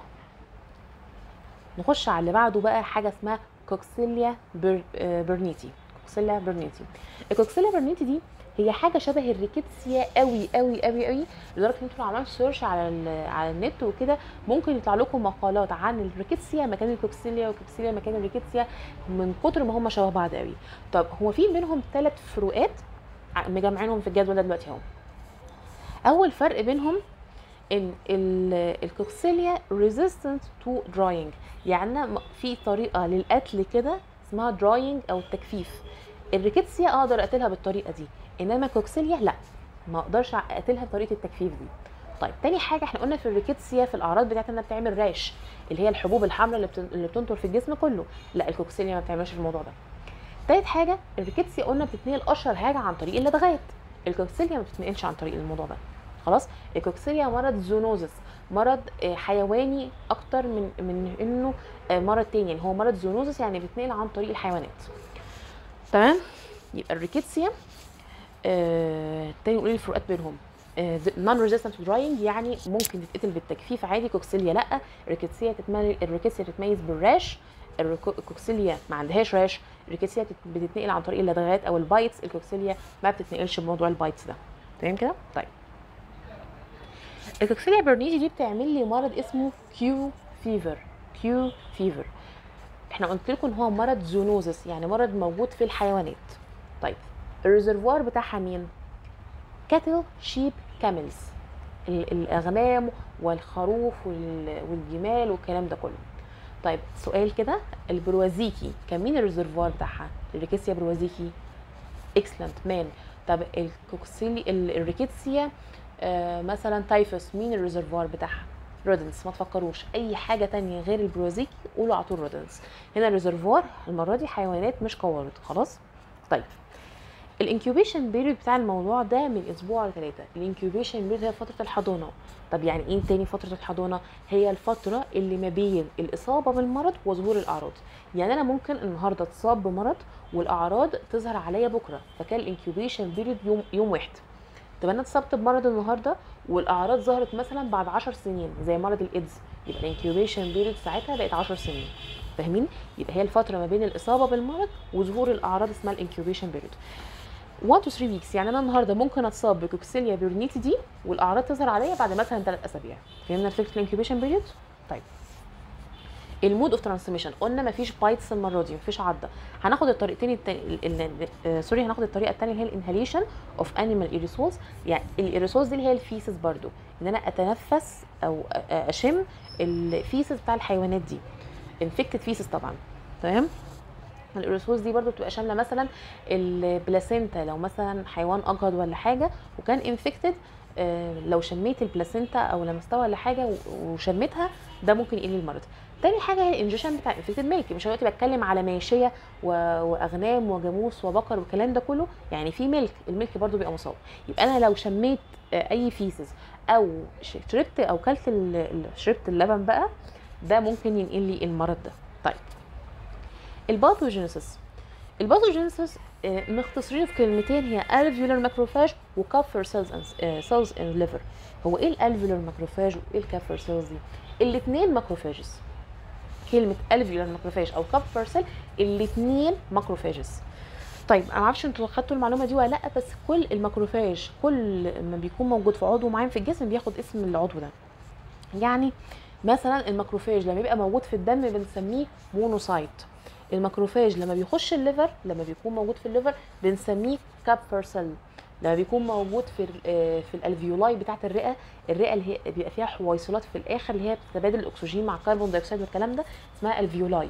Speaker 1: نخش على اللي بعده بقى حاجه اسمها كوكسيليا بر... آه، برنيتي كوكسيليا برنيتي الكوكسيليا برنيتي دي هي حاجه شبه الريكيتسيا قوي قوي قوي قوي لدرجه ان انتوا لو عملتوا سيرش على ال- على النت وكده ممكن يطلع لكم مقالات عن الريكيتسيا مكان الكوكسيليا والكوكسيليا مكان الريكيتسيا من كتر ما هم شبه بعض قوي طب هو في بينهم ثلاث فروقات ع- مجمعينهم في الجدول ده دلوقتي اهو اول فرق بينهم ان ال- الكوكسيليا resistant to drying يعني م- في طريقه للقتل كده اسمها drying او التجفيف الريكيتسيا اقدر اقتلها بالطريقه دي انما الكوكسيليا لا ما اقدرش اقتلها بطريقه التجفيف دي طيب تاني حاجه احنا قلنا في الريكيتسيا في الاعراض بتاعتها انها بتعمل راش اللي هي الحبوب الحمراء اللي, بتن... اللي بتنطر في الجسم كله لا الكوكسيليا ما بتعملش الموضوع ده تالت حاجه الريكيتسيا قلنا بتتنقل اشهر حاجه عن طريق اللدغات الكوكسيليا ما بتتنقلش عن طريق الموضوع ده خلاص الكوكسيليا مرض زونوزس مرض آه، حيواني اكتر من من انه آه، مرض تاني يعني هو مرض زونوزس يعني بيتنقل عن طريق الحيوانات تمام يبقى الريكيتسيا آه، تاني نقول الفروقات بينهم نون ريزيستنت دراينج يعني ممكن تتقتل بالتجفيف عادي كوكسيليا لا الريكيتسيا تتميز الريكيتسيا تتميز بالراش الريكو- الكوكسيليا ما عندهاش راش الريكيتسيا تت- بتتنقل عن طريق اللدغات او البايتس الكوكسيليا ما بتتنقلش بموضوع البايتس ده تمام كده طيب الكوكسيليا برنيجي دي بتعمل لي مرض اسمه كيو فيفر كيو فيفر احنا قلت لكم ان هو مرض زونوزس يعني مرض موجود في الحيوانات طيب الريزرفوار بتاعها مين كاتل شيب كاملز الاغنام والخروف وال- والجمال والكلام ده كله طيب سؤال كده البروازيكي كان مين الريزرفوار بتاعها الريكيتسيا بروازيكي اكسلنت مان طب الكوكسيلي ال- الريكيتسيا آه مثلا تايفوس مين الريزرفوار بتاعها رودنس ما تفكروش اي حاجه تانية غير البروازيكي قولوا على طول رودنس هنا الريزرفوار المره دي حيوانات مش قوارض خلاص طيب الانكيوبيشن بيريود بتاع الموضوع ده من اسبوع لثلاثه الانكيوبيشن بيريود هي فتره الحضانه طب يعني ايه تاني فتره الحضانه هي الفتره اللي ما بين الاصابه بالمرض وظهور الاعراض يعني انا ممكن النهارده اتصاب بمرض والاعراض تظهر عليا بكره فكان الانكيوبيشن بيريود يوم يوم واحد طب انا اتصبت بمرض النهارده والاعراض ظهرت مثلا بعد 10 سنين زي مرض الايدز يبقى الانكيوبيشن بيريود ساعتها بقت 10 سنين فاهمين يبقى هي الفتره ما بين الاصابه بالمرض وظهور الاعراض اسمها الانكيوبيشن بيريود 1 to 3 ويكس يعني انا النهارده ممكن اتصاب بكوكسيليا بيرنيتي دي والاعراض تظهر عليا بعد مثلا 3 اسابيع فهمنا فكره الانكيوبيشن بيريود طيب المود اوف ترانسميشن قلنا مفيش بايتس المره دي مفيش عضه هناخد الطريقتين التاني سوري هناخد الطريقه الثانيه اللي هي الانهاليشن اوف انيمال ايريسولز يعني الايريسولز دي اللي هي الفيسز برضو ان انا اتنفس او أ- أ- اشم الفيسز بتاع الحيوانات دي انفكتد فيسز طبعا تمام الايريسولز دي برضو بتبقى شامله مثلا البلاسينتا لو مثلا حيوان اجهض ولا حاجه وكان انفكتد لو شميت البلاسينتا او لمستها ولا حاجه و- وشميتها ده ممكن يقلل المرض تاني حاجه هي الانجكشن بتاع انفكتد ميلك مش دلوقتي بتكلم على ماشيه و- واغنام وجاموس وبقر والكلام ده كله يعني في ملك الملك برضو بيبقى مصاب يبقى انا لو شميت آه، اي فيسز او ش- شربت او كلت ال- ال- شربت اللبن بقى ده ممكن ينقل لي المرض ده طيب الباثوجينيسيس الباثوجينيسيس آه، مختصرين في كلمتين هي الفيولار ماكروفاج وكافر سيلز سيلز ان ليفر هو ايه الالفيولار ماكروفاج وايه الكافر سيلز دي الاثنين ماكروفاجز كلمه الفيولار ماكروفاج او كافر سيل الاثنين ماكروفاجز طيب انا ما اعرفش انتوا خدتوا المعلومه دي ولا لا بس كل الماكروفاج كل ما بيكون موجود في عضو معين في الجسم بياخد اسم العضو ده يعني مثلا الماكروفاج لما يبقى موجود في الدم بنسميه مونوسايت الماكروفاج لما بيخش الليفر لما بيكون موجود في الليفر بنسميه كابفر سيل لما بيكون موجود في ال- آه، في الالفيولاي بتاعه الرئه الرئه اللي هي بيبقى فيها حويصلات في الاخر اللي هي بتتبادل الاكسجين مع الكربون دايوكسيد والكلام ده اسمها الفيولاي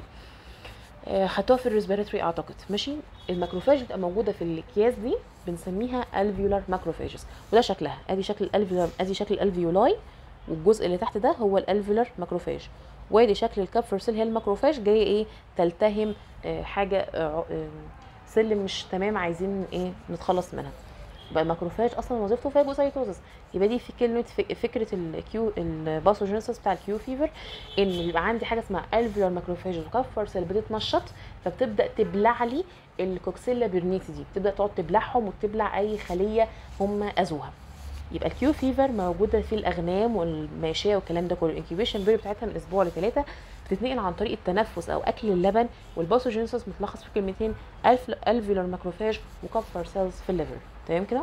Speaker 1: آه، خدتوها في الريسبيراتوري اعتقد ماشي الماكروفاج بتبقى موجوده في الاكياس دي بنسميها الفيولار ماكروفاجز وده شكلها ادي شكل الالفيولار ادي شكل الالفيولاي والجزء اللي تحت ده هو الالفيولار ماكروفاج وادي شكل الكابفر سيل هي الماكروفاج جايه ايه تلتهم آه، حاجه آه، آه، سلم مش تمام عايزين ايه نتخلص منها يبقى الماكروفاج اصلا وظيفته فاجوسايتوزس يبقى دي في كلمه في فكره الكيو الباثوجينيسيس بتاع الكيو فيفر ان بيبقى عندي حاجه اسمها الفيولار ماكروفاج وكفر سيل بتتنشط فبتبدا تبلع لي الكوكسيلا بيرنيتي دي بتبدا تقعد تبلعهم وتبلع اي خليه هم اذوها يبقى الكيو فيفر موجوده في الاغنام والماشيه والكلام ده كله الانكيوبيشن بيريود بتاعتها من اسبوع لثلاثه بتتنقل عن طريق التنفس او اكل اللبن والباثوجينيسيس متلخص في كلمتين الف الفيولار ماكروفاج وكفر سيلز في الليفر تمام كده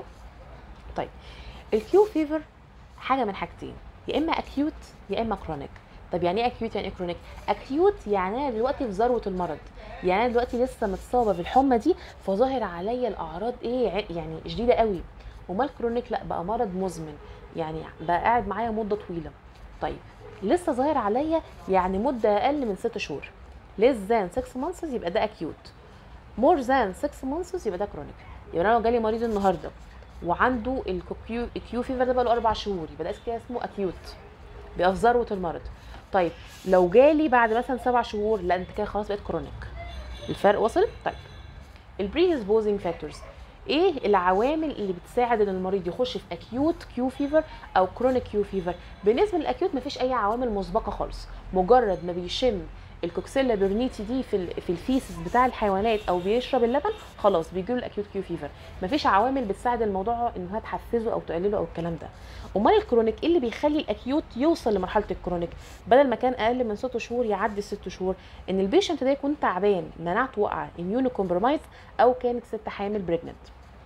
Speaker 1: طيب الكيو فيفر حاجه من حاجتين يا اما اكيوت يا اما كرونيك طب يعني ايه اكيوت يعني ايه كرونيك اكيوت يعني انا دلوقتي في ذروه المرض يعني انا دلوقتي لسه متصابه بالحمى دي فظاهر عليا الاعراض ايه ع- يعني شديده قوي امال كرونيك لا بقى مرض مزمن يعني بقى قاعد معايا مده طويله طيب لسه ظاهر عليا يعني مده اقل من 6 شهور less than 6 months يبقى ده اكيوت more than 6 months يبقى ده كرونيك يبقى انا لو جالي مريض النهارده وعنده الكيو الكيو فيفر ده بقى له اربع شهور يبقى ده كده اسمه اكيوت بيبقى في ذروه المرض طيب لو جالي بعد مثلا سبع شهور لا انت كده خلاص بقيت كرونيك الفرق وصل طيب البريسبوزنج فاكتورز ايه العوامل اللي بتساعد ان المريض يخش في اكيوت كيو فيفر او كرونيك كيو فيفر بالنسبه للاكيوت مفيش اي عوامل مسبقه خالص مجرد ما بيشم الكوكسيلا بيرنيتي دي في ال- في الفيسس بتاع الحيوانات او بيشرب اللبن خلاص بيجيله الاكيوت كيو فيفر مفيش عوامل بتساعد الموضوع ان هي تحفزه او تقلله او الكلام ده امال الكرونيك ايه اللي بيخلي الاكيوت يوصل لمرحله الكرونيك بدل ما كان اقل من 6 شهور يعدي 6 شهور ان البيشنت ده يكون تعبان مناعته واقعه اميونو كومبرومايز او كانت ست حامل بريجننت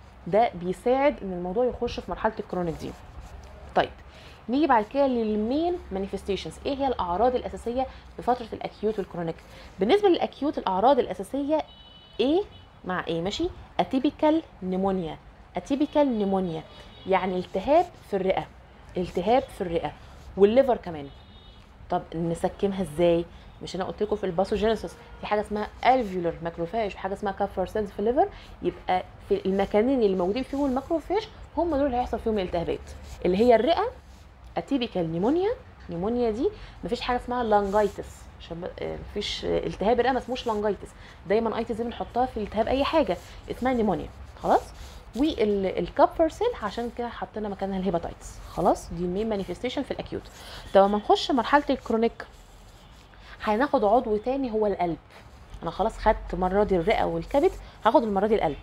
Speaker 1: ده بيساعد ان الموضوع يخش في مرحله الكرونيك دي طيب نيجي بعد كده للمين مانيفستيشنز ايه هي الاعراض الاساسيه في فتره الاكيوت والكرونيك بالنسبه للاكيوت الاعراض الاساسيه ايه مع ايه ماشي اتيبيكال نيمونيا اتيبيكال نيمونيا يعني التهاب في الرئه التهاب في الرئه والليفر كمان طب نسكمها ازاي مش انا قلت لكم في الباثوجينيسيس في حاجه اسمها الفيولر ماكروفاج وحاجه اسمها كافر سيلز في الليفر يبقى في المكانين اللي موجودين فيهم الماكروفاج هم دول اللي هيحصل فيهم الالتهابات اللي هي الرئه اتيبيكال نيمونيا نيمونيا دي مفيش حاجه اسمها لانجايتس عشان ب- آه، مفيش آه، التهاب الرئه ما اسموش لانجايتس دايما ايتس دي بنحطها في التهاب اي حاجه اسمها نيمونيا خلاص والكابر سيل عشان كده حطينا مكانها الهيباتايتس خلاص دي المين مانيفستيشن في الاكيوت طب لما نخش مرحله الكرونيك هناخد عضو تاني هو القلب انا خلاص خدت المره دي الرئه والكبد هاخد المره دي القلب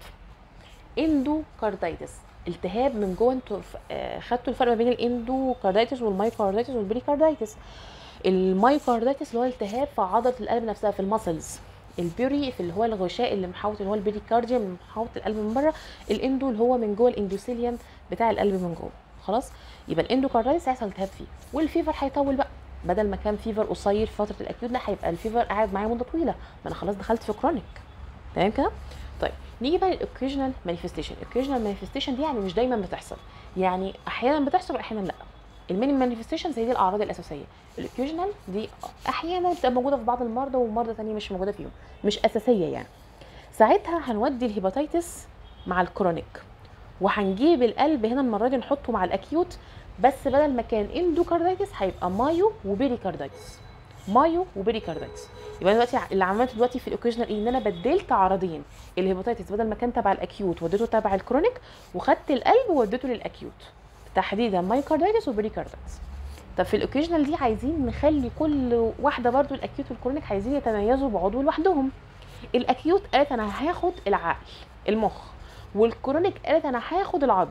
Speaker 1: اندوكاردايتس التهاب من جوه انتوا ف- آه، خدتوا الفرق ما بين الاندوكاردايتس والمايوكاردايتس والبريكاردايتس المايوكاردايتس اللي هو التهاب في عضله القلب نفسها في المسلز البيوري في اللي هو الغشاء اللي محاوط اللي هو البريكارديوم اللي محاوط القلب من بره الاندو اللي هو من جوه الاندوثيليوم بتاع القلب من جوه خلاص يبقى الاندوكاردايتس هيحصل التهاب فيه والفيفر هيطول بقى بدل ما كان فيفر قصير في فتره الاكيوت لا هيبقى الفيفر قاعد معايا مده طويله ما انا خلاص دخلت في كرونيك تمام كده طيب نيجي بقى للاوكيجنال مانيفستيشن الاوكيجنال مانيفستيشن دي يعني مش دايما بتحصل يعني احيانا بتحصل واحيانا لا المين مانيفستيشن زي دي الاعراض الاساسيه الاوكيجنال دي احيانا بتبقى موجوده في بعض المرضى ومرضى تانية مش موجوده فيهم مش اساسيه يعني ساعتها هنودي الهيباتيتس مع الكرونيك وهنجيب القلب هنا المره دي نحطه مع الاكيوت بس بدل ما كان اندوكاردايتس هيبقى مايو وبيريكاردايتس مايو وبيريكاردايتس يبقى أنا دلوقتي اللي عملته دلوقتي في الاوكيجنال ايه ان انا بدلت عرضين الهيباتيتس بدل ما كان تبع الاكيوت وديته تبع الكرونيك وخدت القلب ووديته للاكيوت تحديدا مايوكاردايتس وبريكاردايتس طب في الاوكيجنال دي عايزين نخلي كل واحده برضو الاكيوت والكرونيك عايزين يتميزوا بعضو لوحدهم الاكيوت قالت انا هاخد العقل المخ والكرونيك قالت انا هاخد العظم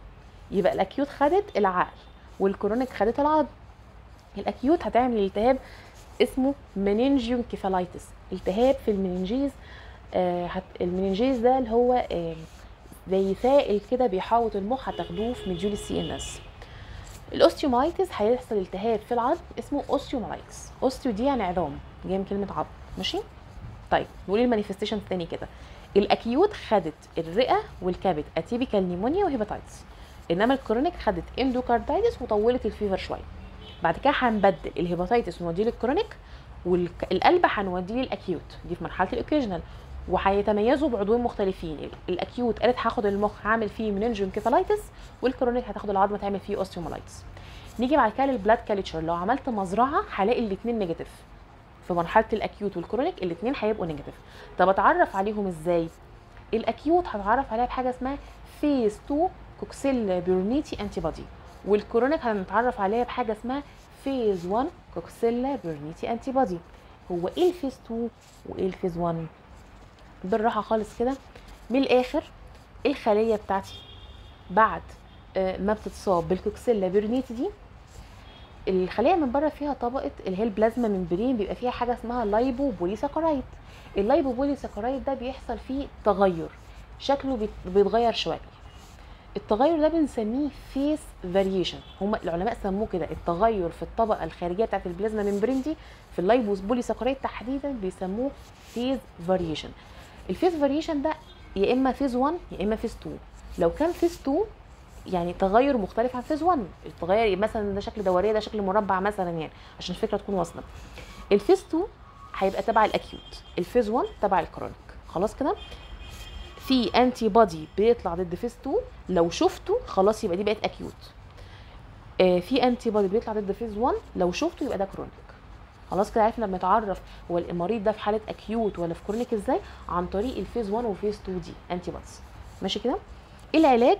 Speaker 1: يبقى الاكيوت خدت العقل والكرونيك خدت العظم الاكيوت هتعمل التهاب اسمه مننجيونكيفالايتس التهاب في المننجيز آه هت... المننجيز ده اللي هو آه زي سائل كده بيحوط المخ هتاخدوه في مديول السي ان اس الاوستيومايتس هيحصل التهاب في العظم اسمه اوستيومايتس اوستيو دي يعني عظام جاي من كلمه عظم ماشي طيب نقول المانيفستيشن تاني كده الاكيوت خدت الرئه والكبد اتيبيكال نيمونيا وهيباتايتس انما الكرونيك خدت اندوكاردايتس وطولت الفيفر شويه بعد كده هنبدل الهيباتايتس ونوديه للكرونيك والقلب هنوديه للاكيوت دي في مرحله الاوكيجنال وهيتميزوا بعضوين مختلفين الاكيوت قالت هاخد المخ هعمل فيه مننجيونكيفالايتس والكرونيك هتاخد العظمه تعمل فيه اوستيومالايتس نيجي بعد كده للبلاد كالتشر لو عملت مزرعه هلاقي الاثنين نيجاتيف في مرحله الاكيوت والكرونيك الاثنين هيبقوا نيجاتيف طب اتعرف عليهم ازاي الاكيوت هتعرف عليها بحاجه اسمها فيز 2 كوكسيلا بيرنيتي انتي بودي والكورونيك هنتعرف عليها بحاجه اسمها فيز 1 كوكسيلا بيرنيتي انتي بودي هو ايه الفيز 2 وايه الفيز 1 بالراحه خالص كده من الاخر الخليه بتاعتي بعد آه، ما بتتصاب بالكوكسيلا بيرنيتي دي الخليه من بره فيها طبقه اللي هي البلازما ممبرين بيبقى فيها حاجه اسمها لايبو بوليساكرايد اللايبو بوليساكرايد ده بيحصل فيه تغير شكله بيت- بيتغير شويه التغير ده بنسميه فيس فاريشن هم العلماء سموه كده التغير في الطبقه الخارجيه بتاعت البلازما ممبرين دي في اللايبوس بوليساكرايد تحديدا بيسموه فيز فاريشن الفيز فاريشن ده يا اما فيز 1 يا اما فيز 2 لو كان فيز 2 يعني تغير مختلف عن فيز 1 التغير مثلا ده شكل دوريه ده شكل مربع مثلا يعني عشان الفكره تكون واصله الفيز 2 هيبقى تبع الاكيوت الفيز 1 تبع الكرونيك خلاص كده في انتي بودي بيطلع ضد فيز 2 لو شفته خلاص يبقى دي بقت اكيوت آه في انتي بودي بيطلع ضد فيز 1 لو شفته يبقى ده كرونيك خلاص كده عرفنا نتعرف هو المريض ده في حاله اكيوت ولا في كرونيك ازاي عن طريق الفيز 1 وفيز 2 دي انتي بوديز ماشي كده ايه العلاج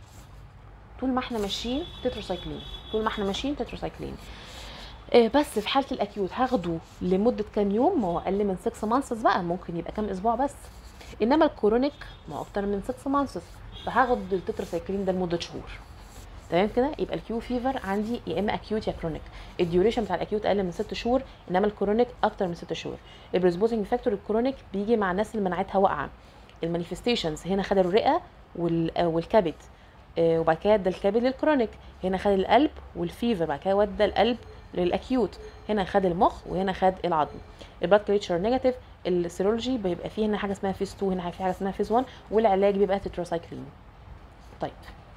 Speaker 1: طول ما احنا ماشيين تتروسايكلين طول ما احنا ماشيين تتروسايكلين آه، بس في حاله الاكيوت هاخده لمده كام يوم ما هو اقل من 6 مانسز بقى ممكن يبقى كام اسبوع بس انما الكرونيك ما هو اكتر من 6 مانسز فهاخد التتروسايكلين ده لمده شهور تمام كده يبقى الكيو فيفر عندي يا اما اكيوت يا كرونيك الديوريشن بتاع الاكيوت اقل من 6 شهور انما الكرونيك اكتر من 6 شهور البريسبوزنج فاكتور الكرونيك بيجي مع الناس اللي مناعتها واقعه المانيفستيشنز هنا خد الرئه وال- آه، والكبد آه، وبعد كده ادى الكبد للكرونيك هنا خد القلب والفيفر بعد كده ودى القلب للاكيوت هنا خد المخ وهنا خد العظم البلاد كليتشر نيجاتيف السيرولوجي بيبقى فيه هنا حاجه اسمها فيز 2 هنا في حاجه اسمها فيز 1 والعلاج بيبقى تتراسايكلين طيب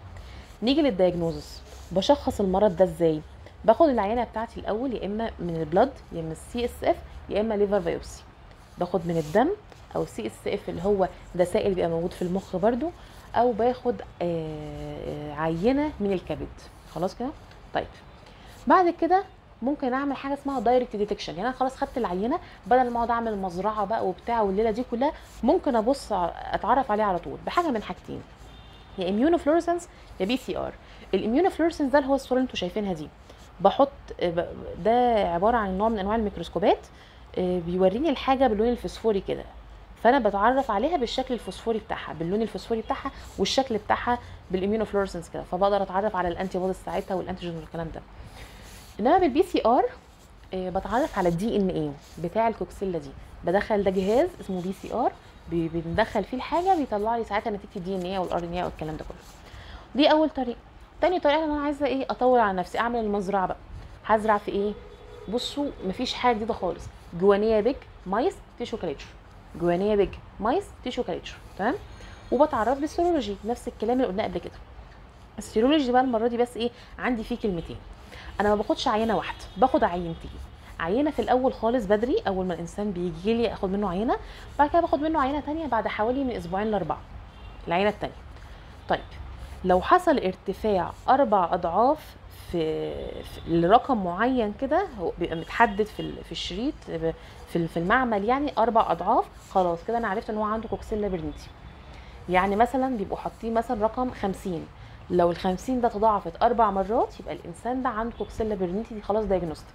Speaker 1: نيجي للدايجنوزس بشخص المرض ده ازاي باخد العينه بتاعتي الاول يا اما من البلد يا اما السي اس اف يا اما ليفر بايوبسي باخد من الدم او السي اس اف اللي هو ده سائل بيبقى موجود في المخ برضو او باخد آه، آه، عينه من الكبد خلاص كده طيب بعد كده ممكن اعمل حاجه اسمها دايركت ديتكشن يعني انا خلاص خدت العينه بدل ما اقعد اعمل مزرعه بقى وبتاع والليله دي كلها ممكن ابص ع- اتعرف عليه على طول بحاجه من حاجتين يا اميونوفلورسنس يا بي سي ار الاميونوفلورسنس ده اللي هو الصوره اللي انتوا شايفينها دي بحط ب- ده عباره عن نوع من انواع الميكروسكوبات آه، بيوريني الحاجه باللون الفسفوري كده فانا بتعرف عليها بالشكل الفسفوري بتاعها باللون الفسفوري بتاعها والشكل بتاعها بالاميونوفلورسنس كده فبقدر اتعرف على الانتي بوديز ساعتها والانتيجين والكلام ده انما بالبي سي ار بتعرف على الدي ان ايه بتاع الكوكسيلا دي بدخل ده جهاز اسمه بي سي ار بندخل فيه الحاجه بيطلع لي ساعتها نتيجه الدي ان ايه والار ان ايه والكلام ده كله دي اول طريقه تاني طريقه ان انا عايزه ايه اطور على نفسي اعمل المزرعه بقى هزرع في ايه بصوا مفيش حاجه جديده خالص جوانيه بيج مايس تيشو كاليتشر جوانيه بيج مايس تيشو كاليتشر تمام وبتعرف بالسيرولوجي نفس الكلام اللي قلناه قبل كده السيرولوجي بقى المره دي بس ايه عندي فيه كلمتين انا ما باخدش عينه واحده باخد عينتين عينه في الاول خالص بدري اول ما الانسان بيجي لي اخد منه عينه بعد كده باخد منه عينه تانية بعد حوالي من اسبوعين لاربعه العينه التانية طيب لو حصل ارتفاع اربع اضعاف في, في لرقم معين كده هو بيبقى متحدد في ال- في الشريط ب- في ال- في المعمل يعني اربع اضعاف خلاص كده انا عرفت ان هو عنده كوكسيلا برنيتي يعني مثلا بيبقوا حاطين مثلا رقم 50 لو ال 50 ده تضاعفت اربع مرات يبقى الانسان ده عنده كوكسيلا برنيتي دي خلاص دايجنوستيك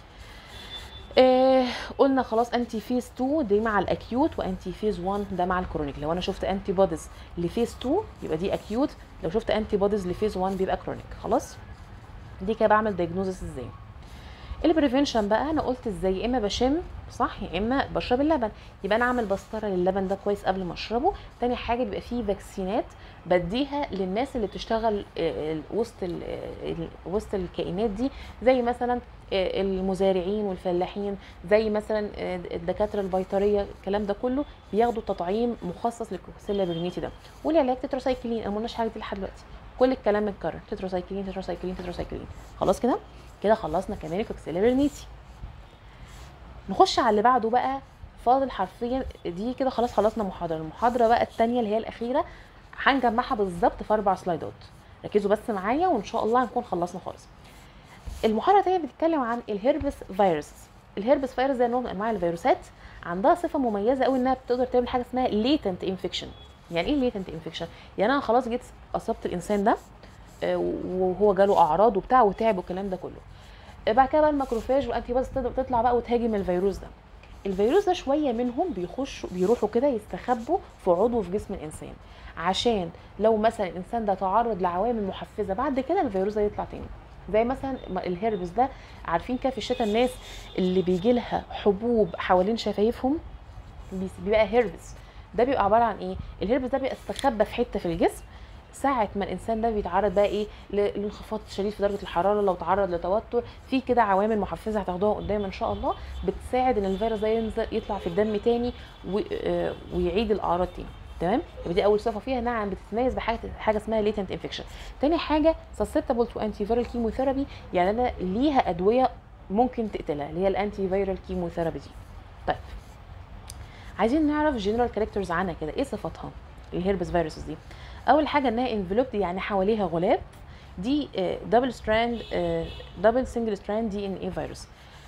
Speaker 1: آه قلنا خلاص انتي فيز 2 دي مع الاكيوت وانتي فيز 1 ده مع الكرونيك لو انا شفت انتي بوديز لفيز 2 يبقى دي اكيوت لو شفت انتي بوديز لفيز 1 بيبقى كرونيك خلاص دي كده بعمل دايجنوزس ازاي البريفنشن بقى انا قلت ازاي يا اما بشم صح يا اما بشرب اللبن يبقى انا اعمل بسطره للبن ده كويس قبل ما اشربه تاني حاجه بيبقى فيه فاكسينات بديها للناس اللي بتشتغل آه، ال- وسط ال- ال- وسط الكائنات دي زي مثلا آه، المزارعين والفلاحين زي مثلا آه، الدكاتره البيطريه الكلام ده كله بياخدوا تطعيم مخصص للكوكسيلا برنيتي ده والعلاج تتراسايكلين انا ما قلناش حاجه دي لحد دلوقتي كل الكلام متكرر تتراسايكلين تتراسايكلين تتراسايكلين خلاص كده كده خلصنا كمان الكوكسيلا برنيتي نخش على اللي بعده بقى فاضل حرفيا دي كده خلاص خلصنا محاضره المحاضره بقى الثانيه اللي هي الاخيره هنجمعها بالظبط في اربع سلايدات ركزوا بس معايا وان شاء الله هنكون خلصنا خالص المحاضره الثانيه بتتكلم عن الهربس فيروس الهربس فيروس ده نوع من انواع الفيروسات عندها صفه مميزه قوي انها بتقدر تعمل حاجه اسمها ليتنت انفكشن يعني ايه ليتنت انفكشن يعني انا خلاص جيت اصبت الانسان ده آه، وهو جاله اعراض وبتاع وتعب والكلام ده كله آه، بعد كده بقى الماكروفاج والانتي بوديز تطلع بقى وتهاجم الفيروس ده الفيروس ده شويه منهم بيخشوا بيروحوا كده يستخبوا في عضو في جسم الانسان عشان لو مثلا الانسان ده تعرض لعوامل محفزه بعد كده الفيروس ده يطلع تاني زي مثلا ما الهربس ده عارفين كده في الشتاء الناس اللي بيجي لها حبوب حوالين شفايفهم بيس- بيبقى هربس ده بيبقى عباره عن ايه الهربس ده بيبقى استخبى في حته في الجسم ساعة ما الإنسان ده بيتعرض بقى إيه ل- لانخفاض شديد في درجة الحرارة لو تعرض لتوتر في كده عوامل محفزة هتاخدوها قدام إن شاء الله بتساعد إن الفيروس ده ينزل يطلع في الدم تاني و- آه، ويعيد الأعراض تاني تمام يبقى دي اول صفه فيها انها بتتميز بحاجه حاجه اسمها ليتنت انفكشن تاني حاجه سسبتبل تو انتي فيرال كيموثيرابي يعني انا ليها ادويه ممكن تقتلها اللي هي الانتي فيرال كيموثيرابي دي طيب عايزين نعرف جنرال كاركترز عنها كده ايه صفاتها الهيربس فيروسز دي اول حاجه انها انفلوبد يعني حواليها غلاف دي دبل ستراند دبل سنجل ستراند دي ان اي فيروس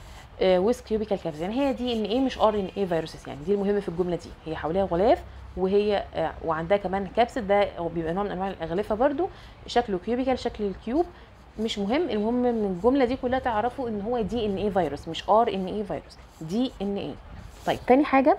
Speaker 1: ويز كيوبيكال كابس يعني هي دي ان ايه مش ار ان ايه فيروسز يعني دي المهم في الجمله دي هي حواليها غلاف وهي آه، وعندها كمان كابسد ده هو بيبقى نوع من انواع الاغلفه برضو شكله كيوبيكال شكل الكيوب مش مهم المهم من الجمله دي كلها تعرفوا ان هو دي ان ايه فيروس مش ار ان ايه فيروس دي ان ايه طيب تاني حاجه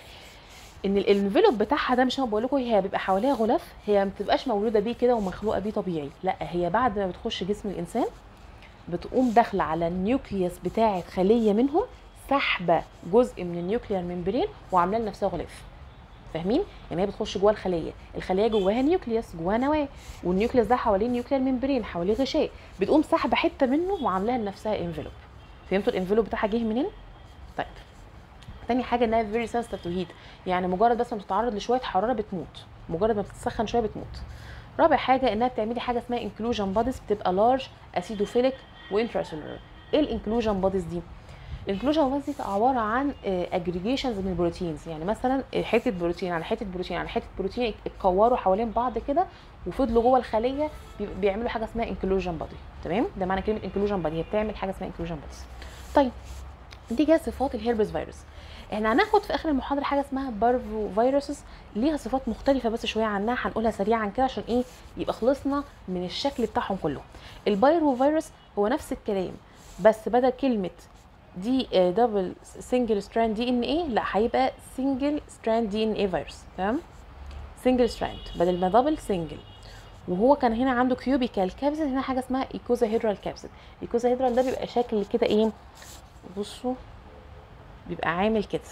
Speaker 1: ان الانفلوب بتاعها ده مش انا بقول لكم هي بيبقى حواليها غلاف هي ما بتبقاش مولوده بيه كده ومخلوقه بيه طبيعي لا هي بعد ما بتخش جسم الانسان بتقوم داخله على النيوكليوس بتاعه خليه منهم سحبه جزء من النيوكليير ممبرين وعامله لنفسها غلاف فاهمين يعني هي بتخش جوه الخليه الخليه جواها نيوكليوس جواها نواه والنيوكليوس ده حواليه نيوكليير ممبرين حواليه غشاء بتقوم سحبه حته منه وعاملاها لنفسها انفلوب فهمتوا الانفلوب بتاعها جه منين طيب تاني حاجه انها فيري سنسيتيف تو هيت يعني مجرد بس ما تتعرض لشويه حراره بتموت مجرد ما بتتسخن شويه بتموت رابع حاجه انها بتعملي حاجه اسمها انكلوجن بوديز بتبقى لارج اسيدوفيليك وانتراسيلولر ايه الانكلوجن بوديز دي الانكلوجن بوديز دي عباره عن اجريجيشنز من البروتينز يعني مثلا آه، حته بروتين على حته بروتين على حته بروتين اتكوروا حوالين بعض كده وفضلوا جوه الخليه بي- بيعملوا حاجه اسمها انكلوجن بودي تمام ده معنى كلمه انكلوجن بودي هي بتعمل حاجه اسمها انكلوجن بوديز طيب دي كده صفات الهيربس فيروس احنا هناخد في اخر المحاضره حاجه اسمها بارفو فيروسز ليها صفات مختلفه بس شويه عنها هنقولها سريعا كده عشان ايه يبقى خلصنا من الشكل بتاعهم كله البايرو فيروس هو نفس الكلام بس بدل كلمه دي دبل سنجل ستراند دي ان ايه لا هيبقى سنجل ستراند دي ان ايه فيروس تمام سنجل ستراند بدل ما دبل سنجل وهو كان هنا عنده كيوبيكال كابسيد هنا حاجه اسمها ايكوزا هيدرال كابسيد ايكوزا هيدرال ده بيبقى شكل كده ايه بصوا بيبقى عامل كده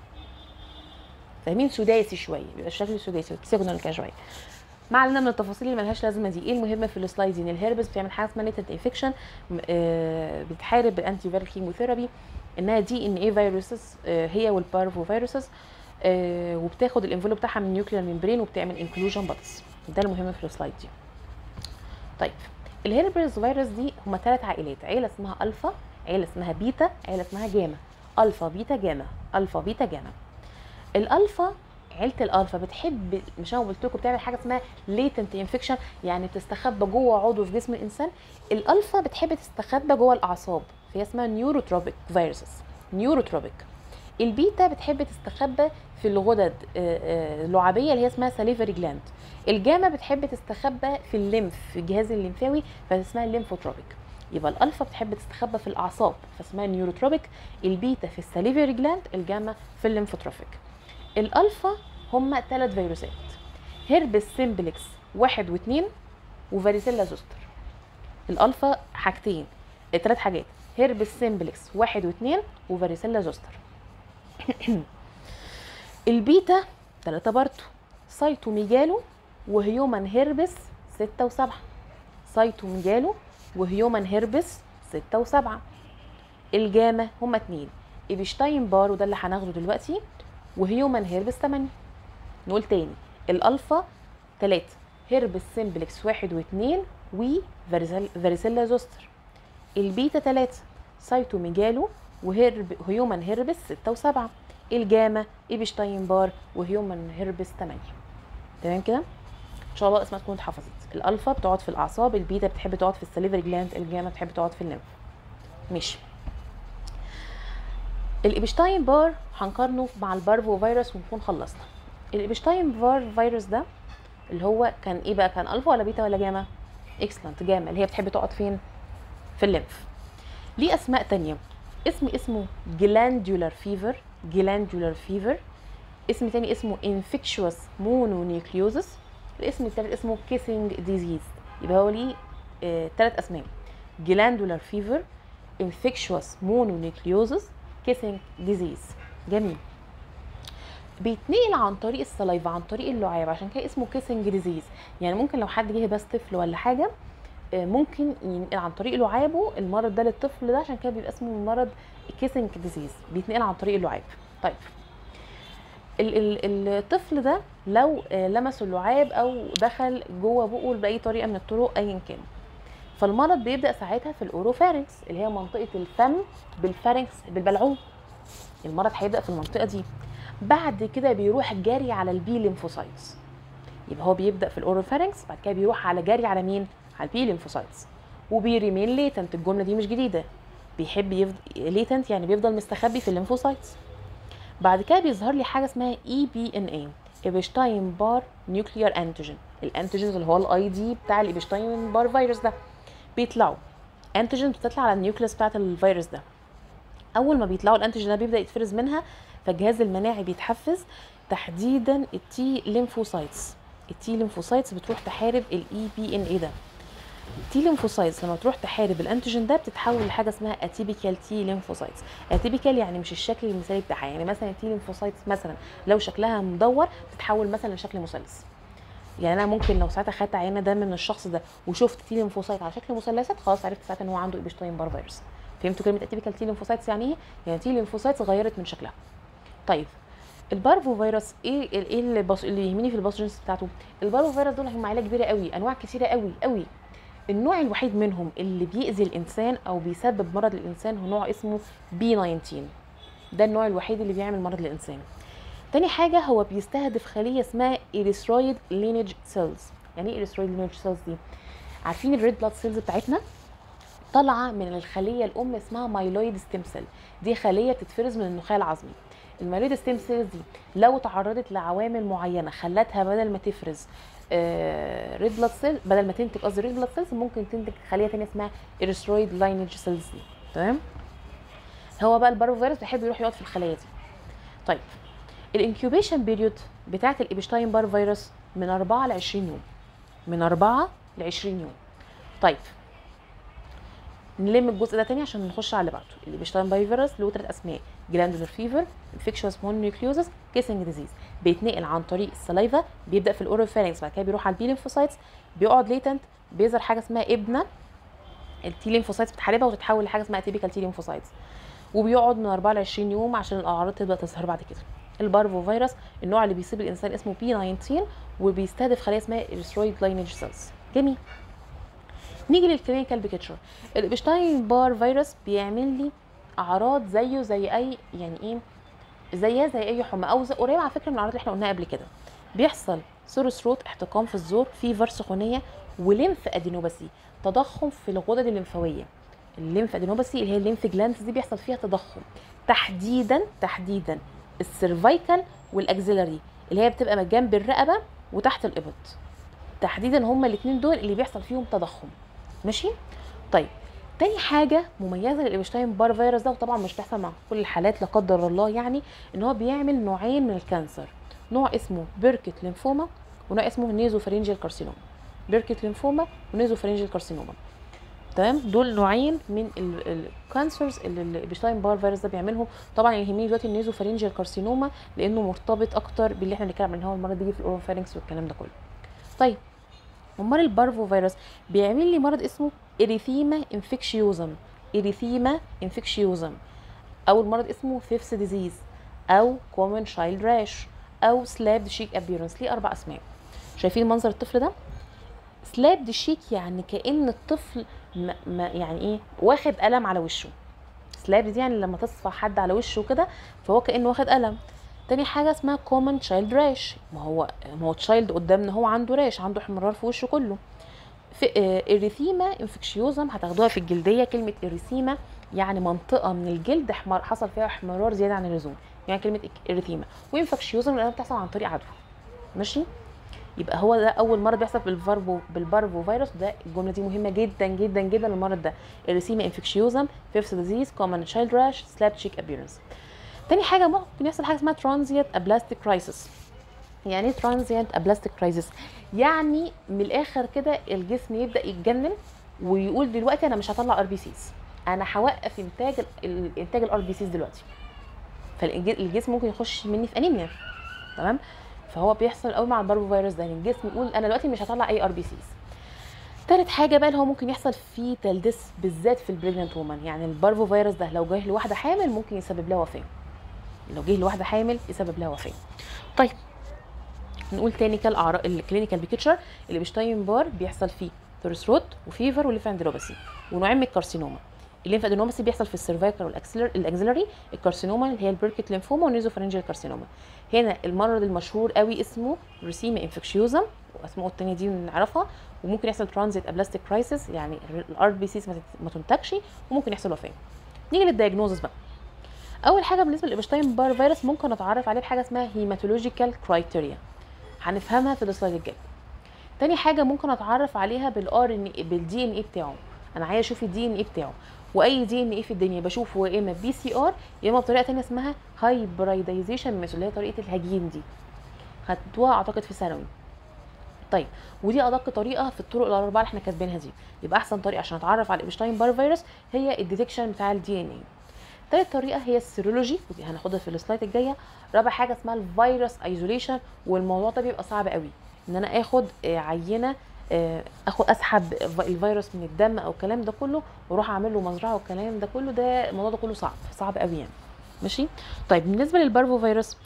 Speaker 1: فاهمين سداسي شويه بيبقى الشكل سداسي سيجنال كده شويه ما علينا من التفاصيل اللي ملهاش لازمه دي ايه المهم في السلايد دي ان الهربس بتعمل حاجه اسمها ليتنت انفكشن بتحارب بالانتي فيرال كيموثيرابي انها دي ان ايه فيروسز هي والبارفو فيروسز آه، وبتاخد الانفلوب بتاعها من النيوكليير ممبرين وبتعمل انكلوجن بادز ده المهم في السلايد دي طيب الهيربس فيروس دي هما ثلاث عائلات عيله اسمها الفا عيله اسمها بيتا عيله اسمها جاما الفا بيتا جاما الفا بيتا جاما الالفا عيله الالفا بتحب مش انا قلت لكم بتعمل حاجه اسمها ليتنت انفكشن يعني بتستخبى جوه عضو في جسم الانسان الالفا بتحب تستخبى جوه الاعصاب فهي اسمها نيوروتروبيك فيروسز نيوروتروبيك البيتا بتحب تستخبى في الغدد آه، آه، اللعابيه اللي هي اسمها ساليفري جلاند الجاما بتحب تستخبى في الليمف في الجهاز الليمفاوي فاسمها الليمفوتروبيك يبقى الالفا بتحب تستخبى في الاعصاب فاسمها نيوروتروبيك البيتا في الساليفري جلاند الجاما في الليمفوتروفيك الالفا هما ثلاث فيروسات هيربس سيمبلكس واحد واثنين وفاريسيلا زوستر الالفا حاجتين ثلاث حاجات هيربس سيمبلكس واحد واثنين وفاريسيلا زوستر البيتا ثلاثة برضه سايتوميجالو وهيومن هيربس ستة وسبعة سايتوميجالو وهيومن هيربس ستة وسبعة الجاما هما اتنين ايبشتاين بار وده اللي هناخده دلوقتي وهيومن هيربس تمانية نقول تاني الالفا تلاتة هيربس سيمبلكس واحد واتنين وفاريسيلا زوستر البيتا تلاتة سايتوميجالو وهيرب هيومن هيربس ستة وسبعة الجاما ايبشتاين بار وهيومن هيربس تمانية تمام كده ان شاء الله اسمها تكون اتحفظت الالفا بتقعد في الاعصاب البيتا بتحب تقعد في السليفري جلاند الجاما بتحب تقعد في الليمف ماشي الإبشتاين بار هنقارنه مع البارفو فيروس ونكون خلصنا الابشتاين بار فيروس ده اللي هو كان ايه بقى كان الفا ولا بيتا ولا جاما اكسلنت جاما اللي هي بتحب تقعد فين في الليمف ليه اسماء تانية اسم اسمه جلاندولار فيفر جلاندولار فيفر اسم تاني اسمه infectious mononucleosis الاسم التالت اسمه kissing disease يبقى هو ليه آه تلات اسماء glandular fever infectious mononucleosis kissing disease جميل بيتنقل عن طريق السلايفا عن طريق اللعاب عشان كده اسمه كيسنج ديزيز يعني ممكن لو حد جه بس طفل ولا حاجه آه، ممكن ينقل عن طريق لعابه المرض ده للطفل ده عشان كده بيبقى اسمه مرض كيسنج ديزيز بيتنقل عن طريق اللعاب طيب ال- ال- الطفل ده لو آه، لمس اللعاب او دخل جوه بقه باي طريقه من الطرق ايا كان فالمرض بيبدا ساعتها في الاوروفارنكس اللي هي منطقه الفم بالفارنكس بالبلعوم المرض هيبدا في المنطقه دي بعد كده بيروح جري على البي ليمفوسايتس يبقى هو بيبدا في الاوروفارنكس بعد كده بيروح على جري على مين على البي ليمفوسايتس وبيريمين ليتنت الجمله دي مش جديده بيحب يفضل ليتنت يعني بيفضل مستخبي في الليمفوسايتس بعد كده بيظهر لي حاجه اسمها اي بي ان اي ايبشتاين بار نيوكليير انتيجين الانتيجينز اللي هو الاي دي بتاع الايبشتاين بار فيروس ده بيطلعوا انتيجين بتطلع على النيوكليوس بتاعت الفيروس ده اول ما بيطلعوا الانتيجين ده بيبدا يتفرز منها فالجهاز المناعي بيتحفز تحديدا التي ليمفوسايتس التي ليمفوسايتس بتروح تحارب الاي بي ان اي ده التي ليمفوسايتس لما تروح تحارب الانتيجين ده بتتحول لحاجه اسمها اتيبيكال تي ليمفوسايتس اتيبيكال يعني مش الشكل المثالي بتاعها يعني مثلا التي ليمفوسايتس مثلا لو شكلها مدور تتحول مثلا لشكل مثلث يعني انا ممكن لو ساعتها خدت عينه دم من الشخص ده وشفت تي ليمفوسايت على شكل مثلثات خلاص عرفت ساعتها ان هو عنده ايبشتاين بار فيروس فهمتوا كلمه اتيبيكال تي ليمفوسايتس يعني ايه يعني تي ليمفوسايتس غيرت من شكلها طيب البارفو فيروس ايه ايه اللي, بص... اللي يهمني في الباثوجينز بتاعته البارفو فيروس دول هم عيله كبيره قوي انواع كتيره قوي قوي النوع الوحيد منهم اللي بيأذي الانسان او بيسبب مرض للانسان هو نوع اسمه بي 19 ده النوع الوحيد اللي بيعمل مرض للانسان تاني حاجه هو بيستهدف خليه اسمها ايريثرويد لينيج سيلز يعني ايه ايريثرويد لينيج سيلز دي عارفين الريد بلاد سيلز بتاعتنا طالعه من الخليه الام اسمها مايلويد ستيم سيل دي خليه بتتفرز من النخاع العظمي المايلويد ستيم سيلز دي لو تعرضت لعوامل معينه خلتها بدل ما تفرز ريد بلاد سيل بدل ما تنتج قصدي ريد بلاد سيلز ممكن تنتج خليه ثانيه اسمها ايريثرويد لاينج سيلز دي تمام هو بقى البارو فيروس بيحب يروح يقعد في الخلايا دي طيب الانكيوبيشن بيريود بتاعت الابشتاين بار فيروس من 4 ل 20 يوم من 4 ل 20 يوم طيب نلم الجزء ده تاني عشان نخش على اللي بعده الابشتاين باي فيروس له ثلاث اسماء جلاندولار فيفر انفكشوس مونونيوكليوزس كيسنج ديزيز بيتنقل عن طريق السلايفا بيبدا في الاوروفارينكس بعد كده بيروح على البي ليمفوسايتس بيقعد ليتنت بيظهر حاجه اسمها ابنه التي ليمفوسايتس بتحاربها وتتحول لحاجه اسمها تيبيكال تي ليمفوسايتس وبيقعد من 4 ل 20 يوم عشان الاعراض تبدا تظهر بعد كده البارفو فيروس النوع اللي بيصيب الانسان اسمه بي 19 وبيستهدف خلايا اسمها ايريثرويد لاينج سيلز جميل نيجي للكلينيكال بيكتشر الابشتاين بار فيروس بيعمل لي اعراض زيه زي اي يعني ايه زيها زي اي حمى او زي قريبه على فكره من الاعراض اللي احنا قلناها قبل كده بيحصل سور ثروت احتقان في الزور فيفر سخونيه وليمف ادينوباسي تضخم في الغدد الليمفاويه الليمف ادينوباسي اللي هي الليمف جلاندز دي بيحصل فيها تضخم تحديدا تحديدا السيرفايكال والاكزيلاري اللي هي بتبقى من جنب الرقبه وتحت الابط تحديدا هما الاثنين دول اللي بيحصل فيهم تضخم ماشي طيب تاني حاجة مميزة للإبشتاين بار فيروس ده وطبعا مش بتحصل مع كل الحالات لا قدر الله يعني ان هو بيعمل نوعين من الكانسر نوع اسمه بيركت لينفوما ونوع اسمه نيزوفارينجيال كارسينوما بيركت لينفوما ونيزوفارينجيال كارسينوما تمام دول نوعين من الكانسرز اللي الابشتاين بار فيروس ده بيعملهم طبعا يهمني دلوقتي النيزوفارينجيال كارسينوما لانه مرتبط اكتر باللي احنا بنتكلم ان هو المرض بيجي في الاوروفارينكس والكلام ده كله طيب امال البارفو فيروس بيعمل لي مرض اسمه اريثيما انفكشيوزم اريثيما انفكشيوزم او المرض اسمه فيفس ديزيز او كومن شايلد راش او سلاب شيك ابيرنس ليه اربع اسماء شايفين منظر الطفل ده سلاب شيك يعني كان الطفل ما ما يعني ايه واخد قلم على وشه سلاب دي يعني لما تصفى حد على وشه كده فهو كانه واخد قلم تاني حاجه اسمها كومن تشايلد راش ما هو ما هو تشايلد قدامنا هو عنده راش عنده احمرار في وشه كله في اريثيما انفكشيوزم هتاخدوها في الجلديه كلمه اريثيما يعني منطقه من الجلد احمر حصل فيها احمرار زياده عن اللزوم يعني كلمه اريثيما وانفكشيوزم لانها بتحصل عن طريق عدوى ماشي يبقى هو ده اول مرض بيحصل بالفارفو بالبارفو فيروس ده الجمله دي مهمه جدا جدا جدا للمرض ده الريسيما انفكشيوزم فيفث ديزيز كومن تشايلد راش سلاب تشيك ابيرنس تاني حاجه ممكن يحصل حاجه اسمها ترانزيت ابلاستيك كرايسيس يعني ايه ترانزيت ابلاستيك كرايسيس يعني من الاخر كده الجسم يبدا يتجنن ويقول دلوقتي انا مش هطلع ار بي سيز انا هوقف انتاج ال- انتاج الار بي سيز دلوقتي فالجسم ممكن يخش مني في انيميا تمام فهو بيحصل قوي مع الباربو فيروس ده يعني الجسم يقول انا دلوقتي مش هطلع اي ار بي سيز تالت حاجه بقى اللي هو ممكن يحصل فيه تلدس بالذات في البريجننت وومن يعني البارفو فيروس ده لو جه لواحده حامل ممكن يسبب لها وفاه لو جه لواحده حامل يسبب لها وفاه طيب نقول تاني كالاعراض الكلينيكال بيكتشر اللي بيشتاين بار بيحصل فيه ثورس روت وفيفر وليفاندروباسي ونوعين من الكارسينوما الليمفادينوماسي بيحصل في السيرفايكال والاكسلر الاكسلري الكارسينوما اللي هي البيركت ليمفوما والنيزوفرنجيال كارسينوما هنا المرض المشهور قوي اسمه ريسيما انفكشيوزم واسمه التانية دي نعرفها وممكن يحصل ترانزيت ابلاستيك كرايسيس يعني الار بي سيز ما تنتجش وممكن يحصل وفاه نيجي للدايجنوزس بقى اول حاجه بالنسبه للابشتاين بار فيروس ممكن نتعرف عليه بحاجه اسمها هيماتولوجيكال كرايتيريا هنفهمها في السلايد الجاي تاني حاجه ممكن اتعرف عليها بالار ان بالدي ان اي بتاعه انا عايزه اشوف الدي ان اي بتاعه واي دي ان اي في الدنيا بشوفه يا اما بي سي ار يا اما بطريقه تانية اسمها هايبرايدايزيشن ميثود اللي هي طريقه الهجين دي خدتوها اعتقد في ثانوي طيب ودي ادق طريقه في الطرق الاربعه اللي احنا كاتبينها دي يبقى احسن طريقه عشان اتعرف على الابشتاين بار فيروس هي الديتكشن بتاع الدي ان اي تالت طريقه هي السيرولوجي ودي هناخدها في السلايد الجايه رابع حاجه اسمها الفيروس ايزوليشن والموضوع ده بيبقى صعب قوي ان انا اخد آه، عينه آه، اخد اسحب الفيروس من الدم او الكلام ده كله واروح اعمل له مزرعه والكلام ده كله ده الموضوع ده كله صعب صعب قوي يعني ماشي طيب بالنسبه للبارفو فيروس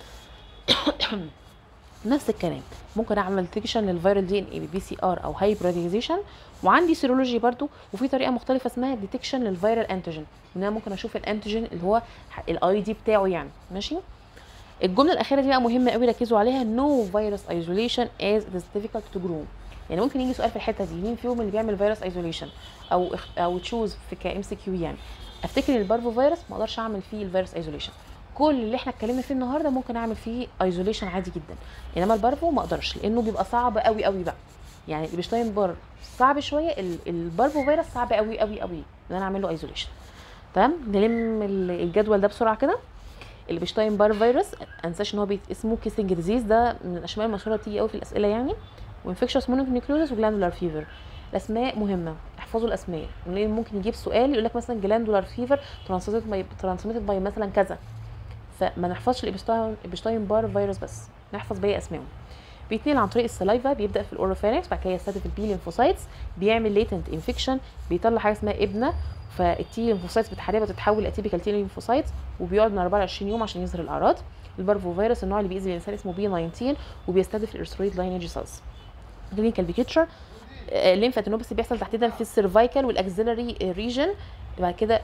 Speaker 1: نفس الكلام ممكن اعمل ديتكشن للفيرال دي ان اي بي سي ار او هايبريديزيشن وعندي سيرولوجي برضو وفي طريقه مختلفه اسمها ديتكشن للفيرال انتيجين ان انا ممكن اشوف الانتيجين اللي هو الاي دي بتاعه يعني ماشي الجمله الاخيره دي بقى مهمه قوي ركزوا عليها نو فيروس ايزوليشن از it is difficult to grow يعني ممكن يجي سؤال في الحته دي مين فيهم اللي بيعمل فيروس ايزوليشن او اخ- او تشوز في كام سي كيو يعني افتكر ان البارفو فيروس ما اقدرش اعمل فيه الفيروس ايزوليشن كل اللي احنا اتكلمنا فيه النهارده ممكن اعمل فيه ايزوليشن عادي جدا انما البارفو ما اقدرش لانه بيبقى صعب قوي قوي بقى يعني البشتاين بار صعب شويه ال- البارفو فيروس صعب قوي قوي قوي ان انا اعمل له ايزوليشن تمام نلم ال- الجدول ده بسرعه كده البشتاين بار فيروس انساش ان هو بيت- اسمه كيسنج ديزيز ده من الاشمال المشهوره بتيجي قوي في الاسئله يعني وانفكشوس مونوكليوزس وجلاندولار فيفر الاسماء مهمه احفظوا الاسماء لان ممكن يجيب سؤال يقول لك مثلا جلاندولار فيفر ترانسميتد باي ترانسميتد باي مثلا كذا فما نحفظش الابشتاين الابشتاين بار فيروس بس نحفظ باقي اسمائهم بيتنقل عن طريق السلايفا بيبدا في الاوروفينكس بعد كده يستهدف البي ليمفوسايتس بيعمل ليتنت انفكشن بيطلع حاجه اسمها ابنه فالتي ليمفوسايتس بتحاربها تتحول لاتيبيكال تي ليمفوسايتس وبيقعد من 24 يوم عشان يظهر الاعراض البارفو فيروس النوع اللي بيأذي الانسان اسمه بي 19 وبيستهدف الارثرويد لاينج سيلز كلينيكال بيكتشر الليمفاتينوباثي بيحصل تحديدا في السيرفايكال والاكسلري ريجن بعد كده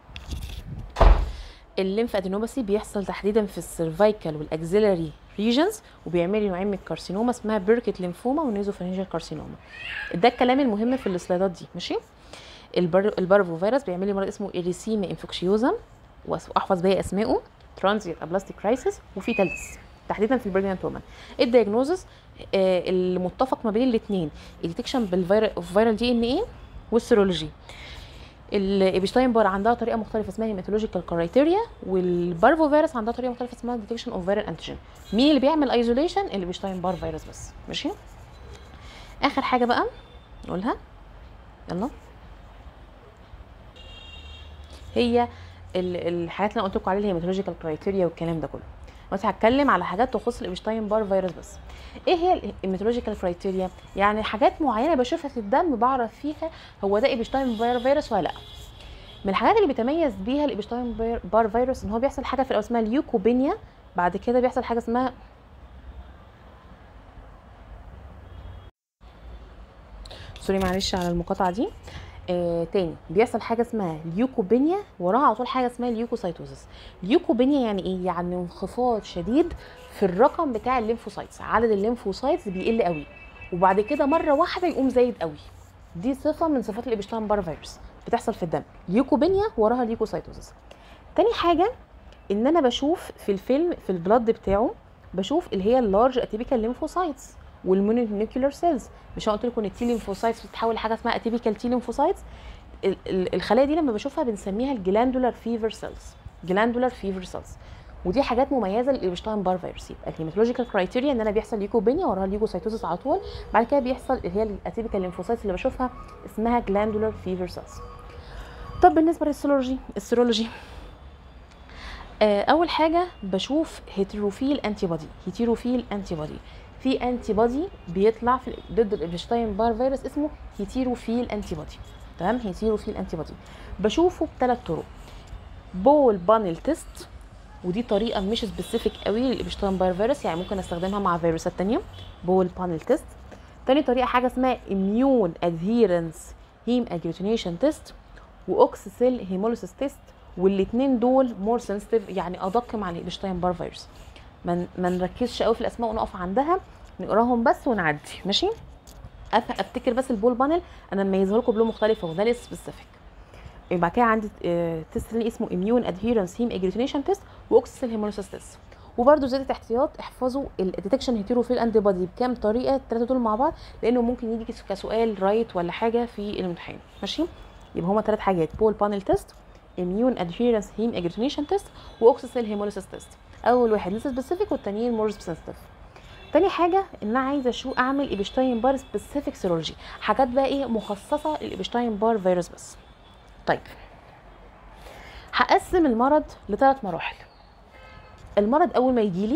Speaker 1: الليمف ادينوباثي بيحصل تحديدا في السيرفايكال والاكسلري ريجنز وبيعمل لي نوعين من الكارسينوما اسمها بيركت ليمفوما والنيزوفرنجيال كارسينوما ده الكلام المهم في السلايدات دي ماشي البر... البارفو فيروس بيعمل لي مرض اسمه اريسيما انفكشيوزم واحفظ باقي اسمائه ترانزيت ابلاستيك كرايسيس وفي تلس تحديدا في البريجنانت وومن الدايجنوزس آه المتفق ما بين الاثنين الديتكشن بالفيرال دي ان ايه والسيرولوجي الابشتاين بار عندها طريقه مختلفه اسمها هيماتولوجيكال كرايتيريا والبارفو فيروس عندها طريقه مختلفه اسمها ديتكشن اوف فيرال انتيجين مين اللي بيعمل ايزوليشن الابشتاين بار فيروس بس ماشي اخر حاجه بقى نقولها يلا هي ال- الحاجات اللي انا قلت لكم عليها الهيماتولوجيكال كرايتيريا والكلام ده كله بس هتكلم على حاجات تخص الابشتاين بار فيروس بس ايه هي الهيماتولوجيكال كرايتيريا يعني حاجات معينه بشوفها في الدم بعرف فيها هو ده ابشتاين بار فيروس ولا لا من الحاجات اللي بيتميز بيها الابشتاين بار- بار فيروس ان هو بيحصل حاجه في الاول اسمها اليوكوبينيا بعد كده بيحصل حاجه اسمها سوري معلش على المقاطعه دي آه تاني بيحصل حاجه اسمها ليوكوبينيا وراها على طول حاجه اسمها ليوكوسايتوزس ليوكوبينيا يعني ايه يعني انخفاض شديد في الرقم بتاع الليمفوسايتس عدد الليمفوسايتس بيقل قوي وبعد كده مره واحده يقوم زايد قوي دي صفه من صفات الابشتاين بار فيروس بتحصل في الدم ليوكوبينيا وراها ليوكوسايتوزس تاني حاجه ان انا بشوف في الفيلم في البلد بتاعه بشوف اللي هي اللارج اتيبيكال ليمفوسايتس والمونونيكولار سيلز مش انا قلت لكم ان التي ليمفوسايتس بتتحول لحاجه اسمها اتيبيكال تي ليمفوسايتس ال- ال- الخلايا دي لما بشوفها بنسميها الجلاندولار فيفر سيلز جلاندولار فيفر سيلز ودي حاجات مميزه للإبشتاين بار فيروس يبقى الهيماتولوجيكال كرايتيريا ان انا بيحصل ليكوبينيا وراها ليكوسايتوسيس على طول بعد كده بيحصل اللي هي الاتيبيكال ليمفوسايتس اللي بشوفها اسمها جلاندولار فيفر سيلز طب بالنسبه للسيرولوجي السيرولوجي آه، اول حاجه بشوف هيتروفيل انتي بودي هيتروفيل انتي بودي في انتي بودي بيطلع في ضد الابشتاين بار فيروس اسمه هيتروفيل انتي بودي تمام هيتروفيل انتي بودي بشوفه بثلاث طرق بول بانل تيست ودي طريقه مش سبيسيفيك قوي للابشتاين بار فيروس يعني ممكن استخدمها مع فيروسات تانية بول بانل تيست تاني طريقه حاجه اسمها اميون ادهيرنس هيم اجلوتينيشن تيست واوكس سيل هيموليسيس تيست والاثنين دول مور سنسيتيف يعني ادق مع الابشتاين بار فيروس ما ما نركزش قوي في الاسماء ونقف عندها نقراهم بس ونعدي ماشي أف- افتكر بس البول بانل انا مميزه لكم بلون مختلف وده لسه سبيسيفيك بعد كده عندي آه، تيست تاني اسمه اميون ادهيرنس هيم اجلوتينيشن تيست واوكسيل هيموليسيس تيست وبرده زياده احتياط احفظوا الديتكشن هيتيروفيل انتي بودي بكام طريقه الثلاثه دول مع بعض لانه ممكن يجي كسؤال رايت ولا حاجه في الامتحان ماشي يبقى هما ثلاث حاجات بول بانل تيست اميون ادهيرنس هيم اجلوتينيشن تيست واوكسيل هيموليسيس تيست اول واحد لسه سبيسيفيك والتانيين مور سنسيتيف تاني حاجه ان انا عايزه شو اعمل ايبشتاين بار سبيسيفيك سيرولوجي حاجات بقى ايه مخصصه للايبشتاين بار فيروس بس طيب هقسم المرض لثلاث مراحل المرض اول ما يجيلي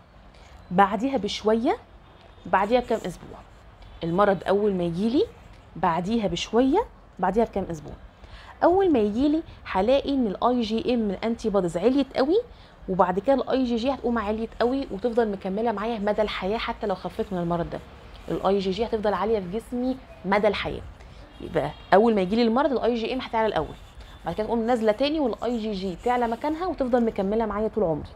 Speaker 1: بعديها بشويه بعديها بكام اسبوع المرض اول ما يجيلي بعديها بشويه بعديها بكام اسبوع اول ما يجيلي هلاقي ان الاي جي ام الانتي بوديز عليت قوي وبعد كده الاي جي جي هتقوم عليت قوي وتفضل مكمله معايا مدى الحياه حتى لو خفيت من المرض ده الاي جي جي هتفضل عاليه في جسمي مدى الحياه يبقى اول ما يجيلي المرض الاي جي ام هتعلى الاول بعد كده تقوم نازله تاني والاي جي جي تعلى مكانها وتفضل مكمله معايا طول عمري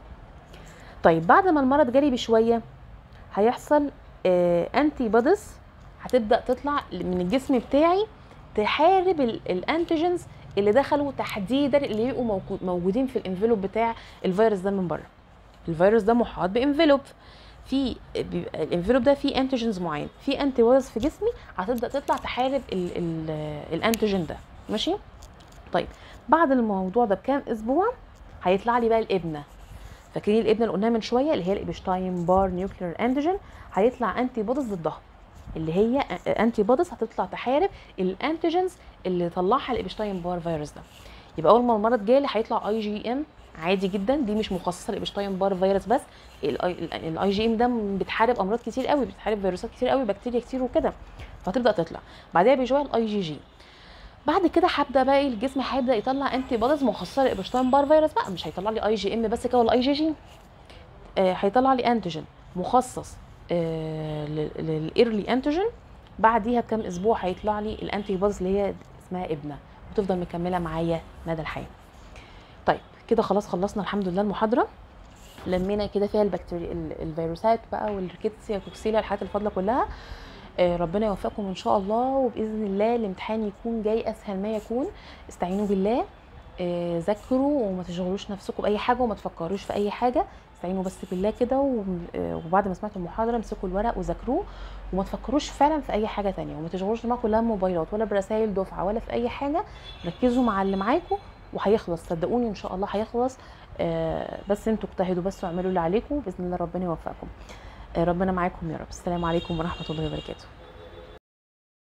Speaker 1: طيب بعد ما المرض جالي بشويه هيحصل آه انتي بوديز هتبدا تطلع من الجسم بتاعي تحارب ال- الانتيجنز اللي دخلوا تحديدا اللي يبقوا موجود- موجودين في الانفلوب بتاع الفيروس ده من بره الفيروس ده محاط بانفلوب في بيبقى الانفلوب ده فيه انتيجنز معين في انتي بوديز في جسمي هتبدا تطلع تحارب ال ال الانتيجين ده ماشي طيب بعد الموضوع ده بكام اسبوع هيطلع لي بقى الابنه فاكرين الابنه اللي قلناها من شويه اللي هي الابشتاين بار نيوكلير انتيجين هيطلع انتي بوديز ضدها اللي هي انتي بوديز هتطلع تحارب الانتيجنز اللي طلعها الابشتاين بار فيروس ده يبقى اول ما المرض جالي هيطلع اي جي ام عادي جدا دي مش مخصصه للابشتاين بار فيروس بس الاي جي ام ده بتحارب امراض كتير قوي بتحارب فيروسات كتير قوي بكتيريا كتير وكده فهتبدا تطلع بعدها بشويه الاي جي جي بعد كده هبدا بقى إيه الجسم هيبدا يطلع انتي بوديز مخصصه للابشتاين بار فيروس بقى مش هيطلع لي اي جي ام بس كده ولا اي جي جي آه هيطلع لي انتيجين مخصص آه للايرلي انتيجين بعديها بكام اسبوع هيطلع لي الانتي بوديز اللي هي اسمها ابنه وتفضل مكمله معايا مدى الحياه طيب كده خلاص خلصنا الحمد لله المحاضره لمينا كده فيها البكتيريا ال- الفيروسات بقى والريكيتسيا كوكسيلا الحاجات الفاضله كلها آه، ربنا يوفقكم ان شاء الله وباذن الله الامتحان يكون جاي اسهل ما يكون استعينوا بالله آه، ذاكروا وما تشغلوش نفسكم باي حاجه وما تفكروش في اي حاجه استعينوا بس بالله كده و- آه، وبعد ما سمعتوا المحاضره امسكوا الورق وذاكروه وما تفكروش فعلا في اي حاجه تانية وما تشغلوش دماغكم لا موبايلات ولا برسائل دفعه ولا في اي حاجه ركزوا مع اللي معاكم وهيخلص صدقوني ان شاء الله هيخلص آه، بس انتوا اجتهدوا بس واعملوا اللي عليكم باذن الله ربنا يوفقكم آه، ربنا معاكم يا رب السلام عليكم ورحمه الله وبركاته